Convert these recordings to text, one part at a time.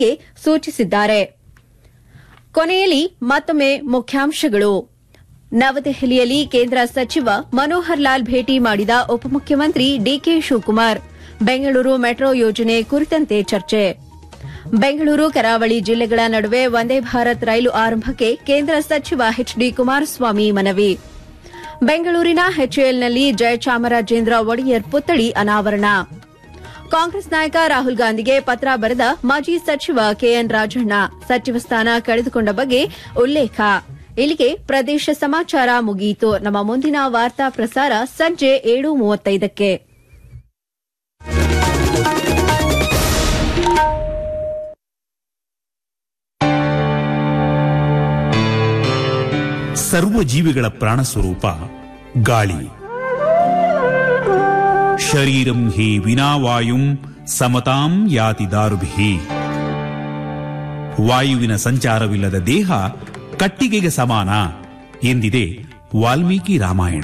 ಸೂಚಿಸಿದ್ದಾರೆ ಕೊನೆಯಲ್ಲಿ ಮತ್ತೊಮ್ಮೆ ಮುಖ್ಯಾಂಶಗಳು ನವದೆಹಲಿಯಲ್ಲಿ ಕೇಂದ್ರ ಸಚಿವ ಮನೋಹರ್ ಲಾಲ್ ಭೇಟಿ ಮಾಡಿದ ಉಪಮುಖ್ಯಮಂತ್ರಿ ಡಿಕೆ ಶಿವಕುಮಾರ್ ಬೆಂಗಳೂರು ಮೆಟ್ರೋ ಯೋಜನೆ ಕುರಿತಂತೆ ಚರ್ಚೆ ಬೆಂಗಳೂರು ಕರಾವಳಿ ಜಿಲ್ಲೆಗಳ ನಡುವೆ ವಂದೇ ಭಾರತ್ ರೈಲು ಆರಂಭಕ್ಕೆ ಕೇಂದ್ರ ಸಚಿವ ಎಚ್ಡಿ ಕುಮಾರಸ್ವಾಮಿ ಮನವಿ ಬೆಂಗಳೂರಿನ ಎಚ್ಎಎಲ್ನಲ್ಲಿ ಜಯಚಾಮರಾಜೇಂದ್ರ ಒಡೆಯರ್ ಪುತ್ಥಳಿ ಅನಾವರಣ ಕಾಂಗ್ರೆಸ್ ನಾಯಕ ರಾಹುಲ್ ಗಾಂಧಿಗೆ ಪತ್ರ ಬರೆದ ಮಾಜಿ ಸಚಿವ ಕೆಎನ್ ರಾಜಣ್ಣ ಸಚಿವ ಸ್ಥಾನ ಕಳೆದುಕೊಂಡ ಬಗ್ಗೆ ಉಲ್ಲೇಖ ಇಲ್ಲಿಗೆ ಪ್ರದೇಶ ಸಮಾಚಾರ ಮುಗಿಯಿತು ನಮ್ಮ ಮುಂದಿನ ವಾರ್ತಾ ಪ್ರಸಾರ ಸಂಜೆ ಏಳು ಮೂವತ್ತೈದಕ್ಕೆ ಸರ್ವ ಜೀವಿಗಳ ಪ್ರಾಣ ಸ್ವರೂಪ ಗಾಳಿ ಶರೀರಂ ಹಿ ವಿನಾವಾಯುಂ ಸಮತಾಂ ಯಾತಿ ದಾರುಭಿ ವಾಯುವಿನ ಸಂಚಾರವಿಲ್ಲದ ದೇಹ ಕಟ್ಟಿಗೆಗೆ ಸಮಾನ ಎಂದಿದೆ ವಾಲ್ಮೀಕಿ ರಾಮಾಯಣ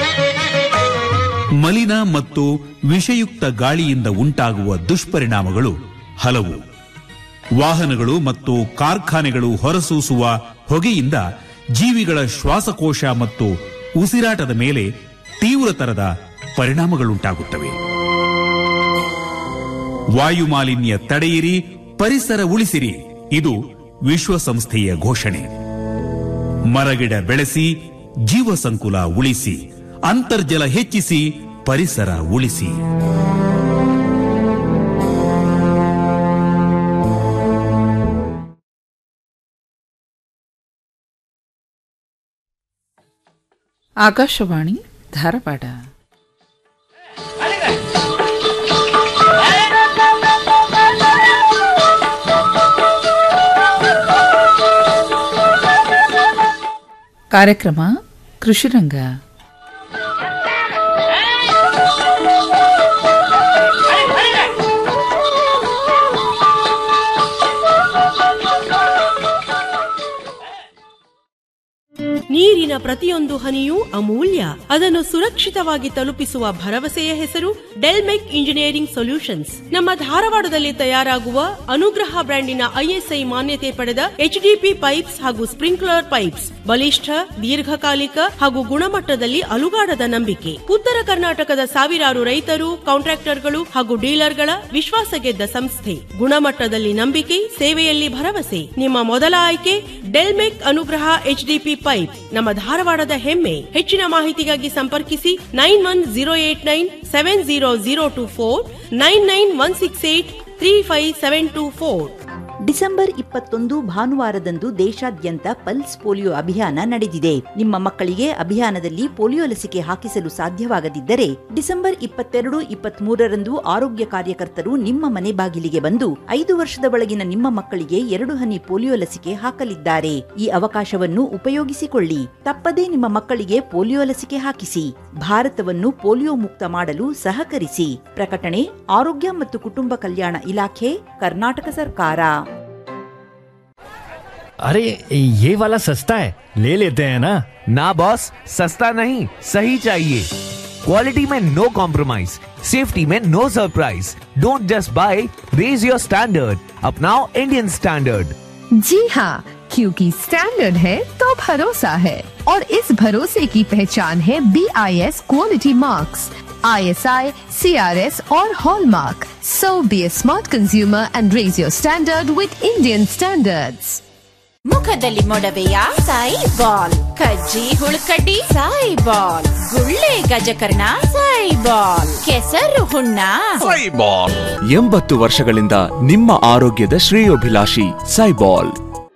ಮಲಿನ ಮತ್ತು ವಿಷಯುಕ್ತ ಗಾಳಿಯಿಂದ ಉಂಟಾಗುವ ದುಷ್ಪರಿಣಾಮಗಳು ಹಲವು ವಾಹನಗಳು ಮತ್ತು ಕಾರ್ಖಾನೆಗಳು ಹೊರಸೂಸುವ ಹೊಗೆಯಿಂದ ಜೀವಿಗಳ ಶ್ವಾಸಕೋಶ ಮತ್ತು ಉಸಿರಾಟದ ಮೇಲೆ ತೀವ್ರತರದ ಪರಿಣಾಮಗಳುಂಟಾಗುತ್ತವೆ ವಾಯು ಮಾಲಿನ್ಯ ತಡೆಯಿರಿ ಪರಿಸರ ಉಳಿಸಿರಿ ಇದು ವಿಶ್ವಸಂಸ್ಥೆಯ ಘೋಷಣೆ ಮರಗಿಡ ಬೆಳೆಸಿ ಜೀವ ಸಂಕುಲ ಉಳಿಸಿ ಅಂತರ್ಜಲ ಹೆಚ್ಚಿಸಿ ಪರಿಸರ ಉಳಿಸಿ ಆಕಾಶವಾಣಿ ಧಾರವಾಡ ಕಾರ್ಯಕ್ರಮ ಕೃಷಿರಂಗ ನೀರಿನ ಪ್ರತಿಯೊಂದು ಹನಿಯೂ ಅಮೂಲ್ಯ ಅದನ್ನು ಸುರಕ್ಷಿತವಾಗಿ ತಲುಪಿಸುವ ಭರವಸೆಯ ಹೆಸರು ಡೆಲ್ಮೆಕ್ ಇಂಜಿನಿಯರಿಂಗ್ ಸೊಲ್ಯೂಷನ್ಸ್ ನಮ್ಮ ಧಾರವಾಡದಲ್ಲಿ ತಯಾರಾಗುವ ಅನುಗ್ರಹ ಬ್ರ್ಯಾಂಡಿನ ಐಎಸ್ಐ ಮಾನ್ಯತೆ ಪಡೆದ ಎಚ್ಡಿಪಿ ಪೈಪ್ಸ್ ಹಾಗೂ ಸ್ಪ್ರಿಂಕ್ಲರ್ ಪೈಪ್ಸ್ ಬಲಿಷ್ಠ ದೀರ್ಘಕಾಲಿಕ ಹಾಗೂ ಗುಣಮಟ್ಟದಲ್ಲಿ ಅಲುಗಾಡದ ನಂಬಿಕೆ ಉತ್ತರ ಕರ್ನಾಟಕದ ಸಾವಿರಾರು ರೈತರು ಕಾಂಟ್ರಾಕ್ಟರ್ಗಳು ಹಾಗೂ ಡೀಲರ್ಗಳ ವಿಶ್ವಾಸ ಗೆದ್ದ ಸಂಸ್ಥೆ ಗುಣಮಟ್ಟದಲ್ಲಿ ನಂಬಿಕೆ ಸೇವೆಯಲ್ಲಿ ಭರವಸೆ ನಿಮ್ಮ ಮೊದಲ ಆಯ್ಕೆ ಡೆಲ್ಮೆಕ್ ಅನುಗ್ರಹ ಎಚ್ಡಿಪಿ ಪೈಪ್ ನಮ್ಮ ಧಾರವಾಡದ ಹೆಮ್ಮೆ ಹೆಚ್ಚಿನ ಮಾಹಿತಿಗಾಗಿ ಸಂಪರ್ಕಿಸಿ nine one zero eight nine seven zero zero two four nine nine one six eight three five seven two four December ಇಪ್ಪತ್ತೊಂದು ಭಾನುವಾರದಂದು ದೇಶಾದ್ಯಂತ ಪಲ್ಸ್ ಪೋಲಿಯೋ ಅಭಿಯಾನ ನಡೆದಿದೆ ನಿಮ್ಮ ಮಕ್ಕಳಿಗೆ ಅಭಿಯಾನದಲ್ಲಿ ಪೋಲಿಯೋ ಲಸಿಕೆ ಹಾಕಿಸಲು ಸಾಧ್ಯವಾಗದಿದ್ದರೆ ಡಿಸೆಂಬರ್ ಇಪ್ಪತ್ತೆರಡು ಇಪ್ಪತ್ಮೂರರಂದು ಆರೋಗ್ಯ ಕಾರ್ಯಕರ್ತರು ನಿಮ್ಮ ಮನೆ ಬಾಗಿಲಿಗೆ ಬಂದು ಐದು ವರ್ಷದ ಒಳಗಿನ ನಿಮ್ಮ ಮಕ್ಕಳಿಗೆ ಎರಡು ಹನಿ ಪೋಲಿಯೋ ಲಸಿಕೆ ಹಾಕಲಿದ್ದಾರೆ ಈ ಅವಕಾಶವನ್ನು ಉಪಯೋಗಿಸಿಕೊಳ್ಳಿ ತಪ್ಪದೇ ನಿಮ್ಮ ಮಕ್ಕಳಿಗೆ ಪೋಲಿಯೋ ಲಸಿಕೆ ಹಾಕಿಸಿ ಭಾರತವನ್ನು ಪೋಲಿಯೋ ಮುಕ್ತ ಮಾಡಲು ಸಹಕರಿಸಿ ಪ್ರಕಟಣೆ ಆರೋಗ್ಯ ಮತ್ತು ಕುಟುಂಬ ಕಲ್ಯಾಣ ಇಲಾಖೆ ಕರ್ನಾಟಕ ಸರ್ಕಾರ अरे ये वाला सस्ता है ले लेते हैं ना ना बॉस सस्ता नहीं सही चाहिए क्वालिटी में नो कॉम्प्रोमाइज सेफ्टी में no surprise don't just buy raise your standard अपनाओ इंडियन स्टैंडर्ड जी हाँ क्योंकि स्टैंडर्ड है तो भरोसा है और इस भरोसे की पहचान है B I S quality marks I S I C R S और hallmark so be a smart consumer and raise your standard with Indian standards ಮುಖದಲ್ಲಿ ಮೊಡವೆಯ ಸಾಯಿ ಬಾಲ್ ಕಜ್ಜಿ ಹುಳುಕಡ್ಡಿ ಸಾಯಿ ಬಾಲ್ ಗುಳ್ಳೆ ಗಜಕರ್ಣ ಸಾಯಿ ಬಾಲ್ ಕೆಸರು ಹುಣ್ಣ ಎಂಬತ್ತು ವರ್ಷಗಳಿಂದ ನಿಮ್ಮ ಆರೋಗ್ಯದ ಶ್ರೇಯೋಭಿಲಾಷಿ ಸೈಬಾಲ್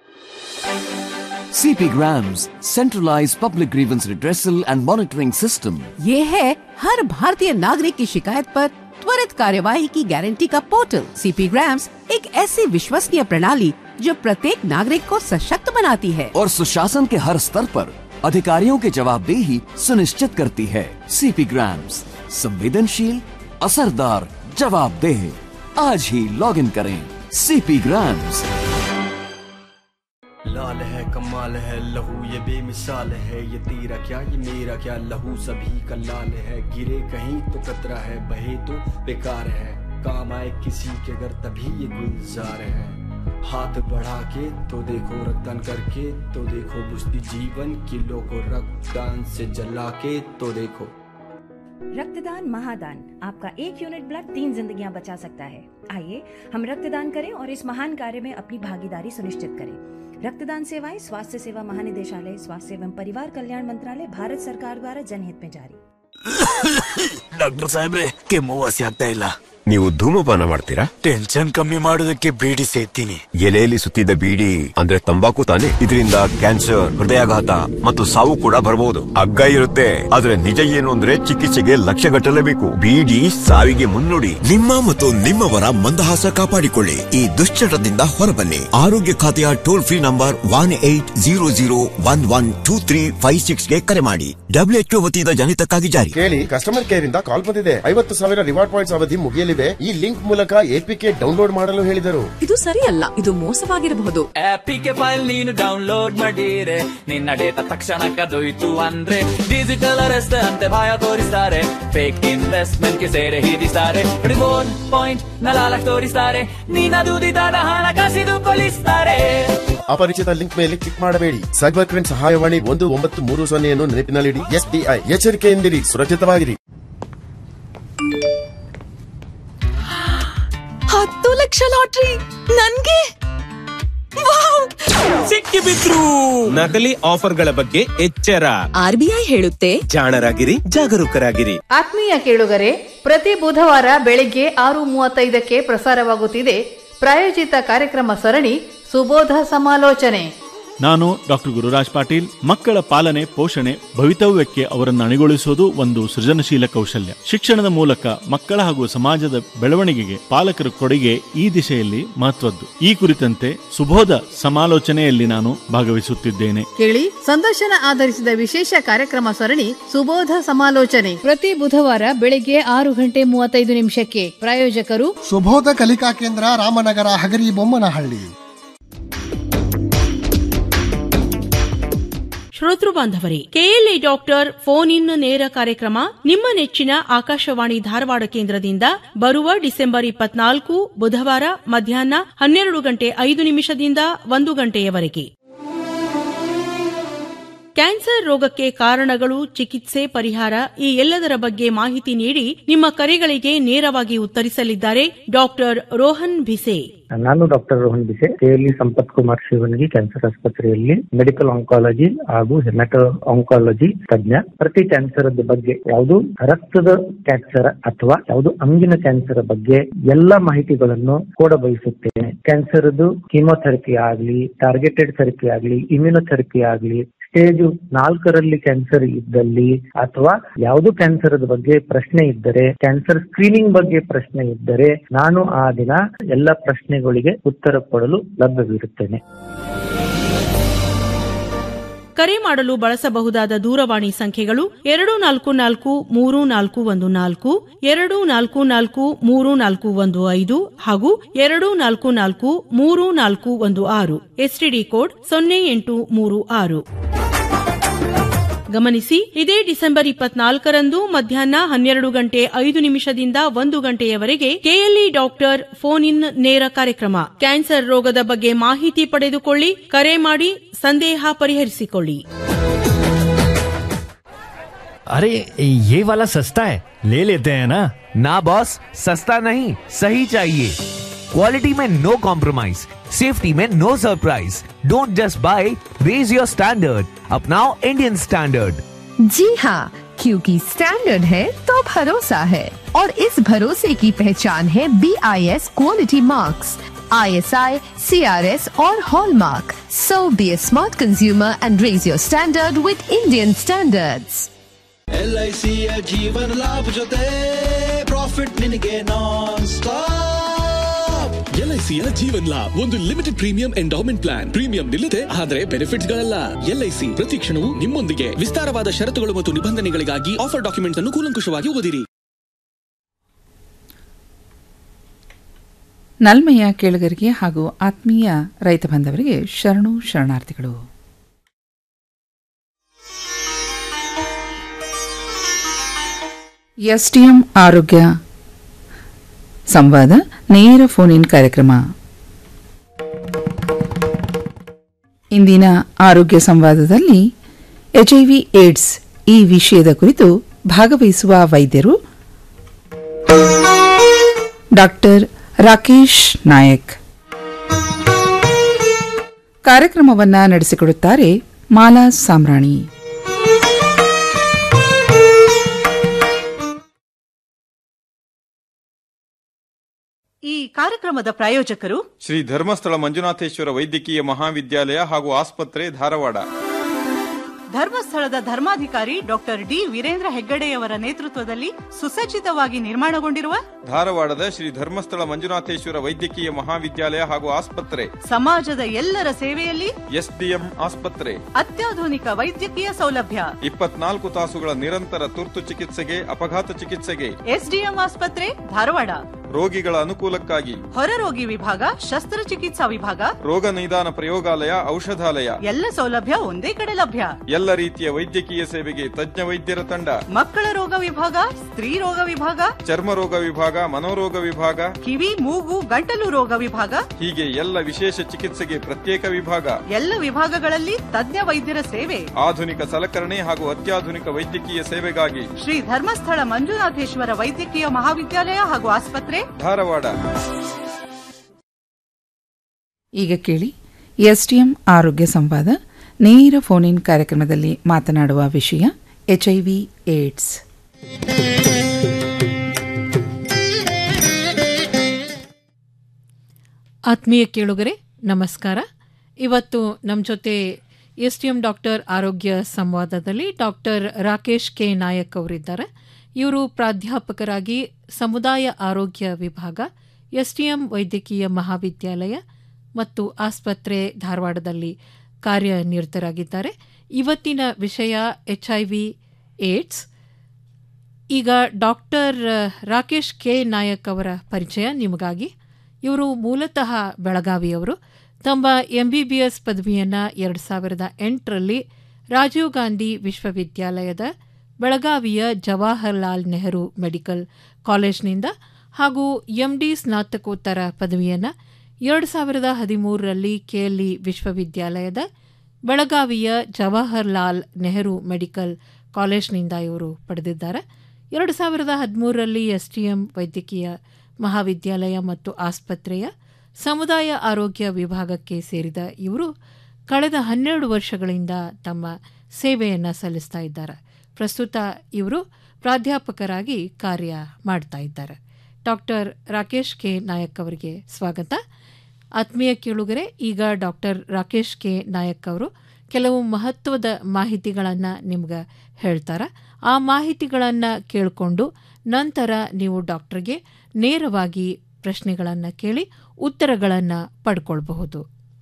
CP Grams, centralized public grievance redressal and monitoring system. ये है हर भारतीय नागरिक की शिकायत पर त्वरित कार्यवाही की गारंटी का पोर्टल सीपी ग्राम्स एक ऐसी विश्वसनीय प्रणाली जो प्रत्येक नागरिक को सशक्त बनाती है और सुशासन के हर स्तर पर अधिकारियों की जवाबदेही सुनिश्चित करती है सीपी ग्राम्स संवेदनशील असरदार जवाबदेह आज ही लॉग इन करें सीपी ग्राम्स लाल है कमाल है लहू ये बेमिसाल है ये तेरा क्या ये मेरा क्या लहू सभी का लाल है गिरे कहीं तो कतरा है बहे तो बेकार है काम आए किसी के घर तभी ये गुलजार है हाथ बढ़ा के तो देखो रक्तदान करके तो देखो बुझती जीवन किलो को रक्तदान से जला के तो देखो रक्तदान महादान आपका एक यूनिट ब्लड तीन जिंदगियां बचा सकता है आइए हम रक्तदान करें और इस महान कार्य में अपनी भागीदारी सुनिश्चित करें रक्तदान सेवाएं स्वास्थ्य सेवा महानिदेशालय स्वास्थ्य एवं परिवार कल्याण मंत्रालय भारत सरकार द्वारा जनहित में जारी ಡಾಕ್ಟರ್ ಸಾಹೇಬ್ರೆ ಕೆಮ್ಮು ವಾಸಿ ಆಗ್ತಾ ಇಲ್ಲ ನೀವು ಧೂಮಪಾನ ಮಾಡ್ತೀರಾ ಟೆನ್ಷನ್ ಕಮ್ಮಿ ಮಾಡೋದಕ್ಕೆ ಬೀಡಿ ಸೇತೀನಿ ಎಲೆಯಲ್ಲಿ ಸುತ್ತಿದ ಬೀಡಿ ಅಂದ್ರೆ ತಂಬಾಕು ತಾನೆ ಇದರಿಂದ ಕ್ಯಾನ್ಸರ್ ಹೃದಯಾಘಾತ ಮತ್ತು ಸಾವು ಕೂಡ ಬರಬಹುದು ಹಗ್ಗ ಇರುತ್ತೆ ಆದ್ರೆ ನಿಜ ಏನು ಅಂದ್ರೆ ಚಿಕಿತ್ಸೆಗೆ ಲಕ್ಷ ಗಟ್ಟಲೇಬೇಕು ಬೀಡಿ ಸಾವಿಗೆ ಮುನ್ನುಡಿ ನಿಮ್ಮ ಮತ್ತು ನಿಮ್ಮವರ ಮಂದಹಾಸ ಕಾಪಾಡಿಕೊಳ್ಳಿ ಈ ದುಶ್ಚಟದಿಂದ ಹೊರಬನ್ನಿ ಆರೋಗ್ಯ ಖಾತೆಯ toll free number one eight zero zero one one two three five six ಗೆ ಕರೆ ಮಾಡಿ ಡಬ್ಲ್ಯೂಎಚ್ಒ ವತಿಯಿಂದ ಜನಿತಕ್ಕಾಗಿ ಜಾರಿ ಕೇಳಿ ಕಸ್ಟಮರ್ ಕೇರ್ ಇಂದ ಕಾಲ್ ಬಂದಿದೆ ಐವತ್ತು ಸಾವಿರ ರಿವಾರ್ಡ್ ಪಾಯಿಂಟ್ಸ್ ಅವಧಿ ಮುಗಿಯಲಿದೆ ಈ ಲಿಂಕ್ ಮೂಲಕ ಎಪಿಕೆ ಡೌನ್ಲೋಡ್ ಮಾಡಲು ಹೇಳಿದರು ಇದು ಸರಿಯಲ್ಲ ಇದು ಮೋಸವಾಗಿರಬಹುದು ಆಪಿಗೆ ಫೈಲ್ ನೀನು ಡೌನ್ಲೋಡ್ ಮಾಡಿರೆ ನಿನ್ನ ಡೇಟಾ ತಕ್ಷಣ ಕದೊಯ್ತು ಅಂದ್ರೆ ಡಿಜಿಟಲ್ ಅರೆಸ್ಟ್ ಅಂತೆ ಭಯ ತೋರಿಸ್ತಾರೆ ಫೇಕ್ ಇನ್ವೆಸ್ಟ್ಮೆಂಟ್ ಗೆ ಸೇರೆ ಹಿಡಿಸ್ತಾರೆ ರಿವೋರ್ಡ್ ಪಾಯಿಂಟ್ ನಲಾಲಕ್ ತೋರಿಸ್ತಾರೆ ನೀನ ದುಡಿದಾದ ಹಣ ಕಸಿದುಕೊಳ್ಳಿಸ್ತಾರೆ ಅಪರಿಚಿತ ಲಿಂಕ್ ಮೇಲೆ ಕ್ಲಿಕ್ ಮಾಡಬೇಡಿ ಸೈಬರ್ ಕ್ರೈಮ್ ಸಹಾಯವಾಣಿ ಒಂದು ಒಂಬತ್ತು ಮೂರು ಸೊನ್ನೆಯನ್ನು ನೆನಪಿನಲ್ಲಿಡಿ ಎಸ್ಬಿಐ ಎಚ್ಚರಿಕೆಯಿಂದಿರಿ ಸುರಕ್ಷಿತವಾಗಿರಿ ಹತ್ತು ಲಕ್ಷ ಲಾಟ್ರಿ ನನ್ಗೆ ಸಿಕ್ಕಿ ಬಿದ್ರು ನಕಲಿ ಆಫರ್ಗಳ ಬಗ್ಗೆ ಎಚ್ಚರ ಆರ್ಬಿಐ ಹೇಳುತ್ತೆ ಜಾಣರಾಗಿರಿ ಜಾಗರೂಕರಾಗಿರಿ ಆತ್ಮೀಯ ಕೇಳುಗರೆ ಪ್ರತಿ ಬುಧವಾರ ಬೆಳಿಗ್ಗೆ ಆರು ಮೂವತ್ತೈದಕ್ಕೆ ಪ್ರಸಾರವಾಗುತ್ತಿದೆ ಪ್ರಾಯೋಜಿತ ಕಾರ್ಯಕ್ರಮ ಸರಣಿ ಸುಬೋಧ ಸಮಾಲೋಚನೆ ನಾನು ಡಾಕ್ಟರ್ ಗುರುರಾಜ್ ಪಾಟೀಲ್ ಮಕ್ಕಳ ಪಾಲನೆ ಪೋಷಣೆ ಭವಿತವ್ಯಕ್ಕೆ ಅವರನ್ನು ಅಣಿಗೊಳಿಸುವುದು ಒಂದು ಸೃಜನಶೀಲ ಕೌಶಲ್ಯ ಶಿಕ್ಷಣದ ಮೂಲಕ ಮಕ್ಕಳ ಹಾಗೂ ಸಮಾಜದ ಬೆಳವಣಿಗೆಗೆ ಪಾಲಕರ ಕೊಡುಗೆ ಈ ದಿಶೆಯಲ್ಲಿ ಮಹತ್ವದ್ದು ಈ ಕುರಿತಂತೆ ಸುಬೋಧ ಸಮಾಲೋಚನೆಯಲ್ಲಿ ನಾನು ಭಾಗವಹಿಸುತ್ತಿದ್ದೇನೆ ಕೇಳಿ ಸಂದರ್ಶನ ಆಧರಿಸಿದ ವಿಶೇಷ ಕಾರ್ಯಕ್ರಮ ಸರಣಿ ಸುಬೋಧ ಸಮಾಲೋಚನೆ ಪ್ರತಿ ಬುಧವಾರ ಬೆಳಿಗ್ಗೆ ಆರು ಗಂಟೆ ಮೂವತ್ತೈದು ನಿಮಿಷಕ್ಕೆ ಪ್ರಾಯೋಜಕರು ಸುಬೋಧ ಕಲಿಕಾ ಕೇಂದ್ರ ರಾಮನಗರ ಹಗರಿ ಬೊಮ್ಮನಹಳ್ಳಿ ಶ್ರೋತೃ ಬಾಂಧವರೇ ಕೆಎಲ್ಇ ಡಾಕ್ಟರ್ ಫೋನ್ ಇನ್ ನೇರ ಕಾರ್ಯಕ್ರಮ ನಿಮ್ಮ ನೆಚ್ಚಿನ ಆಕಾಶವಾಣಿ ಧಾರವಾಡ ಕೇಂದ್ರದಿಂದ ಬರುವ ಡಿಸೆಂಬರ್ ಇಪ್ಪತ್ನಾಲ್ಕು ಬುಧವಾರ ಮಧ್ಯಾಹ್ನ ಹನ್ನೆರಡು ಗಂಟೆ ಐದು ನಿಮಿಷದಿಂದ ಒಂದು ಗಂಟೆಯವರೆಗೆ ಕ್ಯಾನ್ಸರ್ ರೋಗಕ್ಕೆ ಕಾರಣಗಳು ಚಿಕಿತ್ಸೆ ಪರಿಹಾರ ಈ ಎಲ್ಲದರ ಬಗ್ಗೆ ಮಾಹಿತಿ ನೀಡಿ ನಿಮ್ಮ ಕರೆಗಳಿಗೆ ನೇರವಾಗಿ ಉತ್ತರಿಸಲಿದ್ದಾರೆ ಡಾಕ್ಟರ್ ರೋಹನ್ ಭಿಸೆ ನಾನು doctor Rohan Bise KLE Sampath Kumar Shivangi cancer ಆಸ್ಪತ್ರೆಯಲ್ಲಿ ಮೆಡಿಕಲ್ ಆಂಕಾಲಜಿ ಹಾಗೂ ಹೆಮಟೋ ಆಂಕಾಲಜಿ ತಜ್ಞ ಪ್ರತಿ ಕ್ಯಾನ್ಸರ್ ಬಗ್ಗೆ ಯಾವುದು ರಕ್ತದ ಕ್ಯಾನ್ಸರ್ ಅಥವಾ ಯಾವುದು ಅಂಗಿನ ಕ್ಯಾನ್ಸರ್ ಬಗ್ಗೆ ಎಲ್ಲ ಮಾಹಿತಿಗಳನ್ನು ಕೂಡ ಬಯಸುತ್ತೇನೆ ಕ್ಯಾನ್ಸರ್ ಕೀಮೋಥೆರಪಿ ಆಗಲಿ ಟಾರ್ಗೆಟೆಡ್ ಥೆರಪಿ ಆಗಲಿ ಇಮ್ಯುನೊಥೆರಪಿ ಆಗಲಿ ಸ್ಟೇಜ್ ನಾಲ್ಕರಲ್ಲಿ ಕ್ಯಾನ್ಸರ್ ಇದ್ದಲ್ಲಿ ಅಥವಾ ಯಾವುದು ಕ್ಯಾನ್ಸರ್ ಬಗ್ಗೆ ಪ್ರಶ್ನೆ ಇದ್ದರೆ ಕ್ಯಾನ್ಸರ್ ಸ್ಕ್ರೀನಿಂಗ್ ಬಗ್ಗೆ ಪ್ರಶ್ನೆ ಇದ್ದರೆ ನಾನು ಆ ದಿನ ಎಲ್ಲ ಪ್ರಶ್ನೆಗಳಿಗೆ ಉತ್ತರ ಕೊಡಲು ಲಭ್ಯವಿರುತ್ತೇನೆ ಕರೆ ಮಾಡಲು ಬಳಸಬಹುದಾದ ದೂರವಾಣಿ ಸಂಖ್ಯೆಗಳು ಎರಡು ನಾಲ್ಕು ನಾಲ್ಕು ಮೂರು ನಾಲ್ಕು ಒಂದು ನಾಲ್ಕು ಎರಡು ನಾಲ್ಕು ನಾಲ್ಕು ಮೂರು ನಾಲ್ಕು ಒಂದು ಐದು ಹಾಗೂ ಎರಡು ನಾಲ್ಕು ನಾಲ್ಕು ಮೂರು ನಾಲ್ಕು ಒಂದು ಆರು ಎಸ್ಟಿಡಿ ಕೋಡ್ ಸೊನ್ನೆ ಎಂಟು ಮೂರು ಆರು ಗಮನಿಸಿ ಇದೇ ಡಿಸೆಂಬರ್ ಇಪ್ಪತ್ನಾಲ್ಕರಂದು ಮಧ್ಯಾಹ್ನ ಹನ್ನೆರಡು ಗಂಟೆ ಐದು ನಿಮಿಷದಿಂದ ಒಂದು ಗಂಟೆಯವರೆಗೆ ಕೆಎಲ್ಇ ಡಾಕ್ಟರ್ ಫೋನ್ ಇನ್ ನೇರ ಕಾರ್ಯಕ್ರಮ ಕ್ಯಾನ್ಸರ್ ರೋಗದ ಬಗ್ಗೆ ಮಾಹಿತಿ ಪಡೆದುಕೊಳ್ಳಿ ಕರೆ ಮಾಡಿ ಸಂದೇಹ ಪರಿಹರಿಸಿಕೊಳ್ಳಿ अरे ये वाला सस्ता है ले लेते हैं ना ना बॉस सस्ता नहीं सही चाहिए क्वालिटी में नो कॉम्प्रोमाइज सेफ्टी में no surprise don't just buy raise your standard अपनाओ इंडियन स्टैंडर्ड जी हाँ क्योंकि स्टैंडर्ड है तो भरोसा है और इस भरोसे की पहचान है B I S quality marks I S I C R S और hallmark so be a smart consumer and raise your standard with Indian standards L I ಸಿಯ ಜೀವನ ಲಾಭ ಜೊತೆ ಪ್ರಾಫಿಟ್ ನಿನಗೆ ನಾನ್ ಸ್ಟಾಪ್ ಎಲ್ಐಸಿಯ ಜೀವನ್ ಲಾಭ್ ಒಂದು limited premium endowment plan premium ನಿಲ್ಲದೆ ಆದರೆ benefits ಗಳಲ್ಲ LIC ಪ್ರತಿ ಕ್ಷಣವೂ ನಿಮ್ಮೊಂದಿಗೆ ವಿಸ್ತಾರವಾದ ಷರತ್ತುಗಳು ಮತ್ತು ನಿಬಂಧನೆಗಳಿಗಾಗಿ ಆಫರ್ ಡಾಕ್ಯುಮೆಂಟ್ಸ್ ಅನ್ನು ಕೂಲಂಕುಷವಾಗಿ ಓದಿರಿ ನಲ್ಮೆಯ ಕೇಳುಗರಿಗೆ ಹಾಗೂ ಆತ್ಮೀಯ ರೈತ ಬಾಂಧವರಿಗೆ ಶರಣು ಶರಣಾರ್ಥಿಗಳು ಎಸ್ಟಿಎಂ ಆರೋಗ್ಯ ಸಂವಾದ ನೇರ ಫೋನ್ ಇನ್ ಕಾರ್ಯಕ್ರಮ ಇಂದಿನ ಆರೋಗ್ಯ ಸಂವಾದದಲ್ಲಿ ಎಚ್ಐವಿ ಏಡ್ಸ್ ಈ ವಿಷಯದ ಕುರಿತು ಭಾಗವಹಿಸುವ ವೈದ್ಯರು ಡಾಕ್ಟರ್ ರಾಕೇಶ್ ನಾಯಕ್ ಕಾರ್ಯಕ್ರಮವನ್ನ ನಡೆಸಿಕೊಡುತ್ತಾರೆ ಮಾಲಾ ಸಾಮ್ರಾಣಿ ಈ ಕಾರ್ಯಕ್ರಮದ ಪ್ರಾಯೋಜಕರು ಶ್ರೀ ಧರ್ಮಸ್ಥಳ ಮಂಜುನಾಥೇಶ್ವರ ವೈದ್ಯಕೀಯ ಮಹಾವಿದ್ಯಾಲಯ ಹಾಗೂ ಆಸ್ಪತ್ರೆ ಧಾರವಾಡ ಧರ್ಮಸ್ಥಳದ ಧರ್ಮಾಧಿಕಾರಿ ಡಾಕ್ಟರ್ ಡಿ ವೀರೇಂದ್ರ ಹೆಗ್ಗಡೆಯವರ ನೇತೃತ್ವದಲ್ಲಿ ಸುಸಜ್ಜಿತವಾಗಿ ನಿರ್ಮಾಣಗೊಂಡಿರುವ ಧಾರವಾಡದ ಶ್ರೀ ಧರ್ಮಸ್ಥಳ ಮಂಜುನಾಥೇಶ್ವರ ವೈದ್ಯಕೀಯ ಮಹಾವಿದ್ಯಾಲಯ ಹಾಗೂ ಆಸ್ಪತ್ರೆ ಸಮಾಜದ ಎಲ್ಲರ ಸೇವೆಯಲ್ಲಿ ಎಸ್ಡಿಎಂ ಆಸ್ಪತ್ರೆ ಅತ್ಯಾಧುನಿಕ ವೈದ್ಯಕೀಯ ಸೌಲಭ್ಯ ಇಪ್ಪತ್ನಾಲ್ಕು ತಾಸುಗಳ ನಿರಂತರ ತುರ್ತು ಚಿಕಿತ್ಸೆಗೆ ಅಪಘಾತ ಚಿಕಿತ್ಸೆಗೆ ಎಸ್ಡಿಎಂ ಆಸ್ಪತ್ರೆ ಧಾರವಾಡ ರೋಗಿಗಳ ಅನುಕೂಲಕ್ಕಾಗಿ ಹೊರರೋಗಿ ವಿಭಾಗ ಶಸ್ತ್ರಚಿಕಿತ್ಸಾ ವಿಭಾಗ ರೋಗ ನಿದಾನ ಪ್ರಯೋಗಾಲಯ ಔಷಧಾಲಯ ಎಲ್ಲ ಸೌಲಭ್ಯ ಒಂದೇ ಕಡೆ ಲಭ್ಯ ಎಲ್ಲ ರೀತಿಯ ವೈದ್ಯಕೀಯ ಸೇವೆಗೆ ತಜ್ಞ ವೈದ್ಯರ ತಂಡ ಮಕ್ಕಳ ರೋಗ ವಿಭಾಗ ಸ್ತ್ರೀ ರೋಗ ವಿಭಾಗ ಚರ್ಮ ರೋಗ ವಿಭಾಗ ಮನೋರೋಗ ವಿಭಾಗ ಕಿವಿ ಮೂಗು ಗಂಟಲು ರೋಗ ವಿಭಾಗ ಹೀಗೆ ಎಲ್ಲ ವಿಶೇಷ ಚಿಕಿತ್ಸೆಗೆ ಪ್ರತ್ಯೇಕ ವಿಭಾಗ ಎಲ್ಲ ವಿಭಾಗಗಳಲ್ಲಿ ತಜ್ಞ ವೈದ್ಯರ ಸೇವೆ ಆಧುನಿಕ ಸಲಕರಣೆ ಹಾಗೂ ಅತ್ಯಾಧುನಿಕ ವೈದ್ಯಕೀಯ ಸೇವೆಗಾಗಿ ಶ್ರೀ ಧರ್ಮಸ್ಥಳ ಮಂಜುನಾಥೇಶ್ವರ ವೈದ್ಯಕೀಯ ಮಹಾವಿದ್ಯಾಲಯ ಹಾಗೂ ಆಸ್ಪತ್ರೆ ಧಾರವಾಡ ಈಗ ಕೇಳಿ ಎಸ್ಟಿಎಂ ಆರೋಗ್ಯ ಸಂವಾದ ನೇರ ಫೋನ್ ಇನ್ ಕಾರ್ಯಕ್ರಮದಲ್ಲಿ ಮಾತನಾಡುವ ವಿಷಯ ಎಚ್ಐವಿ ಏಡ್ಸ್ ಆತ್ಮೀಯ ಕೇಳುಗರೆ ನಮಸ್ಕಾರ ಇವತ್ತು ನಮ್ಮ ಜೊತೆ ಎಸ್ ಟಿ ಎಂ ಡಾಕ್ಟರ್ ಆರೋಗ್ಯ ಸಂವಾದದಲ್ಲಿ ಡಾಕ್ಟರ್ ರಾಕೇಶ್ ಕೆ ನಾಯಕ್ ಅವರಿದ್ದಾರೆ ಇವರು ಪ್ರಾಧ್ಯಾಪಕರಾಗಿ ಸಮುದಾಯ ಆರೋಗ್ಯ ವಿಭಾಗ ಎಸ್ ಟಿ ಎಂ ವೈದ್ಯಕೀಯ ಮಹಾವಿದ್ಯಾಲಯ ಮತ್ತು ಆಸ್ಪತ್ರೆ ಧಾರವಾಡದಲ್ಲಿ ಕಾರ್ಯನಿರತರಾಗಿದ್ದಾರೆ ಇವತ್ತಿನ ವಿಷಯ ಎಚ್ ಐ ವಿ ಏಡ್ಸ್ ಈಗ ಡಾಕ್ಟರ್ ರಾಕೇಶ್ ಕೆ ನಾಯಕ್ ಅವರ ಪರಿಚಯ ನಿಮಗಾಗಿ ಇವರು ಮೂಲತಃ ಬೆಳಗಾವಿಯವರು ತಮ್ಮ ಎಂ ಬಿ ಬಿ ಎಸ್ ಪದವಿಯನ್ನು ಎರಡು ಸಾವಿರದ ಎಂಟರಲ್ಲಿ ರಾಜೀವ್ ಗಾಂಧಿ ವಿಶ್ವವಿದ್ಯಾಲಯದ ಬೆಳಗಾವಿಯ ಜವಾಹರ್ಲಾಲ್ ನೆಹರು ಮೆಡಿಕಲ್ ಕಾಲೇಜ್ನಿಂದ ಹಾಗೂ ಎಂ ಡಿ ಸ್ನಾತಕೋತ್ತರ ಪದವಿಯನ್ನು ಎರಡು ಸಾವಿರದ ಹದಿಮೂರರಲ್ಲಿ ಕೆಎಲ್ಇ ವಿಶ್ವವಿದ್ಯಾಲಯದ ಬೆಳಗಾವಿಯ ಜವಾಹರ್ಲಾಲ್ ನೆಹರು ಮೆಡಿಕಲ್ ಕಾಲೇಜ್ನಿಂದ ಇವರು ಪಡೆದಿದ್ದಾರೆ ಎರಡು ಸಾವಿರದ ಹದಿಮೂರರಲ್ಲಿ ಎಸ್ಟಿಎಂ ವೈದ್ಯಕೀಯ ಮಹಾವಿದ್ಯಾಲಯ ಮತ್ತು ಆಸ್ಪತ್ರೆಯ ಸಮುದಾಯ ಆರೋಗ್ಯ ವಿಭಾಗಕ್ಕೆ ಸೇರಿದ ಇವರು ಕಳೆದ ಹನ್ನೆರಡು ವರ್ಷಗಳಿಂದ ತಮ್ಮ ಸೇವೆಯನ್ನು ಸಲ್ಲಿಸ್ತಾ ಇದ್ದಾರೆ ಪ್ರಸ್ತುತ ಇವರು ಪ್ರಾಧ್ಯಾಪಕರಾಗಿ ಕಾರ್ಯ ಮಾಡ್ತಾ ಇದ್ದಾರೆ ಡಾಕ್ಟರ್ ರಾಕೇಶ್ ಕೆ ನಾಯಕ್ ಅವರಿಗೆ ಸ್ವಾಗತ ಆತ್ಮೀಯ ಕೇಳುಗರೆ ಈಗ ಡಾಕ್ಟರ್ ರಾಕೇಶ್ ಕೆ ನಾಯಕ್ ಅವರು ಕೆಲವು ಮಹತ್ವದ ಮಾಹಿತಿಗಳನ್ನು ನಿಮ್ಗೆ ಹೇಳ್ತಾರೆ ಆ ಮಾಹಿತಿಗಳನ್ನು ಕೇಳಿಕೊಂಡು ನಂತರ ನೀವು ಡಾಕ್ಟರ್ಗೆ ನೇರವಾಗಿ ಪ್ರಶ್ನೆಗಳನ್ನು ಕೇಳಿ ಉತ್ತರಗಳನ್ನು ಪಡ್ಕೊಳ್ಬಹುದು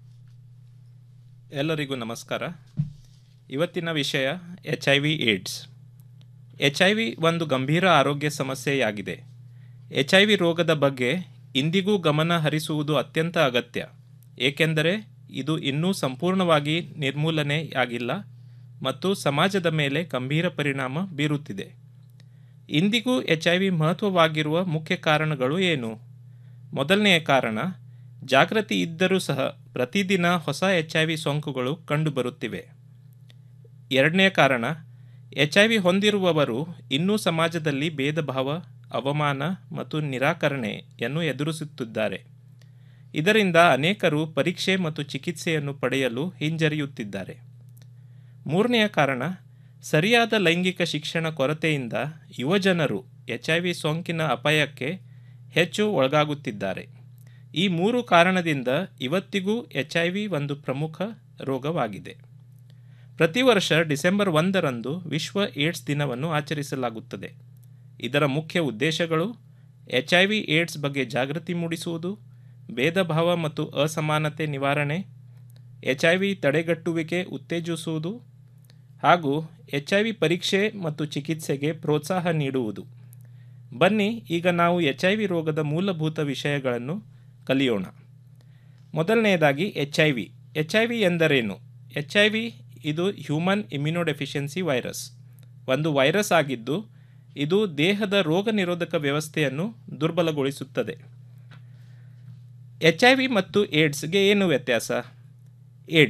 ಎಲ್ಲರಿಗೂ ನಮಸ್ಕಾರ ಇವತ್ತಿನ ವಿಷಯ H I V AIDS H I V ಒಂದು ಗಂಭೀರ ಆರೋಗ್ಯ ಸಮಸ್ಯೆಯಾಗಿದೆ ಎಚ್ ಐ ವಿ ರೋಗದ ಬಗ್ಗೆ ಇಂದಿಗೂ ಗಮನ ಹರಿಸುವುದು ಅತ್ಯಂತ ಅಗತ್ಯ ಏಕೆಂದರೆ ಇದು ಇನ್ನೂ ಸಂಪೂರ್ಣವಾಗಿ ನಿರ್ಮೂಲನೆಯಾಗಿಲ್ಲ ಮತ್ತು ಸಮಾಜದ ಮೇಲೆ ಗಂಭೀರ ಪರಿಣಾಮ ಬೀರುತ್ತಿದೆ ಇಂದಿಗೂ ಎಚ್ ಐ ವಿ ಮಹತ್ವವಾಗಿರುವ ಮುಖ್ಯ ಕಾರಣಗಳು ಏನು ಮೊದಲನೆಯ ಕಾರಣ ಜಾಗೃತಿ ಇದ್ದರೂ ಸಹ ಪ್ರತಿದಿನ ಹೊಸ ಎಚ್ ಐ ವಿ ಸೋಂಕುಗಳು ಕಂಡುಬರುತ್ತಿವೆ ಎರಡನೆಯ ಕಾರಣ ಎಚ್ ಐ ವಿ ಹೊಂದಿರುವವರು ಇನ್ನೂ ಸಮಾಜದಲ್ಲಿ ಭೇದ ಭಾವ ಅವಮಾನ ಮತ್ತು ನಿರಾಕರಣೆಯನ್ನು ಎದುರಿಸುತ್ತಿದ್ದಾರೆ ಇದರಿಂದ ಅನೇಕರು ಪರೀಕ್ಷೆ ಮತ್ತು ಚಿಕಿತ್ಸೆಯನ್ನು ಪಡೆಯಲು ಹಿಂಜರಿಯುತ್ತಿದ್ದಾರೆ ಮೂರನೆಯ ಕಾರಣ ಸರಿಯಾದ ಲೈಂಗಿಕ ಶಿಕ್ಷಣ ಕೊರತೆಯಿಂದ ಯುವಜನರು ಎಚ್ ಐ ವಿ ಸೋಂಕಿನ ಅಪಾಯಕ್ಕೆ ಹೆಚ್ಚು ಒಳಗಾಗುತ್ತಿದ್ದಾರೆ ಈ ಮೂರು ಕಾರಣದಿಂದ ಇವತ್ತಿಗೂ ಎಚ್ ಐ ವಿ ಒಂದು ಪ್ರಮುಖ ರೋಗವಾಗಿದೆ ಪ್ರತಿ ವರ್ಷ ಡಿಸೆಂಬರ್ ಒಂದರಂದು ವಿಶ್ವ ಏಡ್ಸ್ ದಿನವನ್ನು ಆಚರಿಸಲಾಗುತ್ತದೆ ಇದರ ಮುಖ್ಯ ಉದ್ದೇಶಗಳು ಎಚ್ ಐ ವಿ ಏಡ್ಸ್ ಬಗ್ಗೆ ಜಾಗೃತಿ ಮೂಡಿಸುವುದು ಭೇದ ಭಾವ ಮತ್ತು ಅಸಮಾನತೆ ನಿವಾರಣೆ ಎಚ್ ಐ ವಿ ತಡೆಗಟ್ಟುವಿಕೆ ಉತ್ತೇಜಿಸುವುದು ಹಾಗೂ ಎಚ್ ಐ ವಿ ಪರೀಕ್ಷೆ ಮತ್ತು ಚಿಕಿತ್ಸೆಗೆ ಪ್ರೋತ್ಸಾಹ ನೀಡುವುದು ಬನ್ನಿ ಈಗ ನಾವು ಎಚ್ ಐ ವಿ ರೋಗದ ಮೂಲಭೂತ ವಿಷಯಗಳನ್ನು ಕಲಿಯೋಣ ಮೊದಲನೆಯದಾಗಿ H I V H I V ಎಂದರೇನು ಎಚ್ ಐ ವಿ ಇದು ಹ್ಯೂಮನ್ ಇಮ್ಯುನೋಡೆಫಿಷಿಯನ್ಸಿ ವೈರಸ್ ಒಂದು ವೈರಸ್ ಆಗಿದ್ದು ಇದು ದೇಹದ ರೋಗ ನಿರೋಧಕ ವ್ಯವಸ್ಥೆಯನ್ನು ದುರ್ಬಲಗೊಳಿಸುತ್ತದೆ ಎಚ್ ಐ ವಿ ಮತ್ತು ಏಡ್ಸ್ಗೆ ಏನು ವ್ಯತ್ಯಾಸ ಏಡ್ಸ್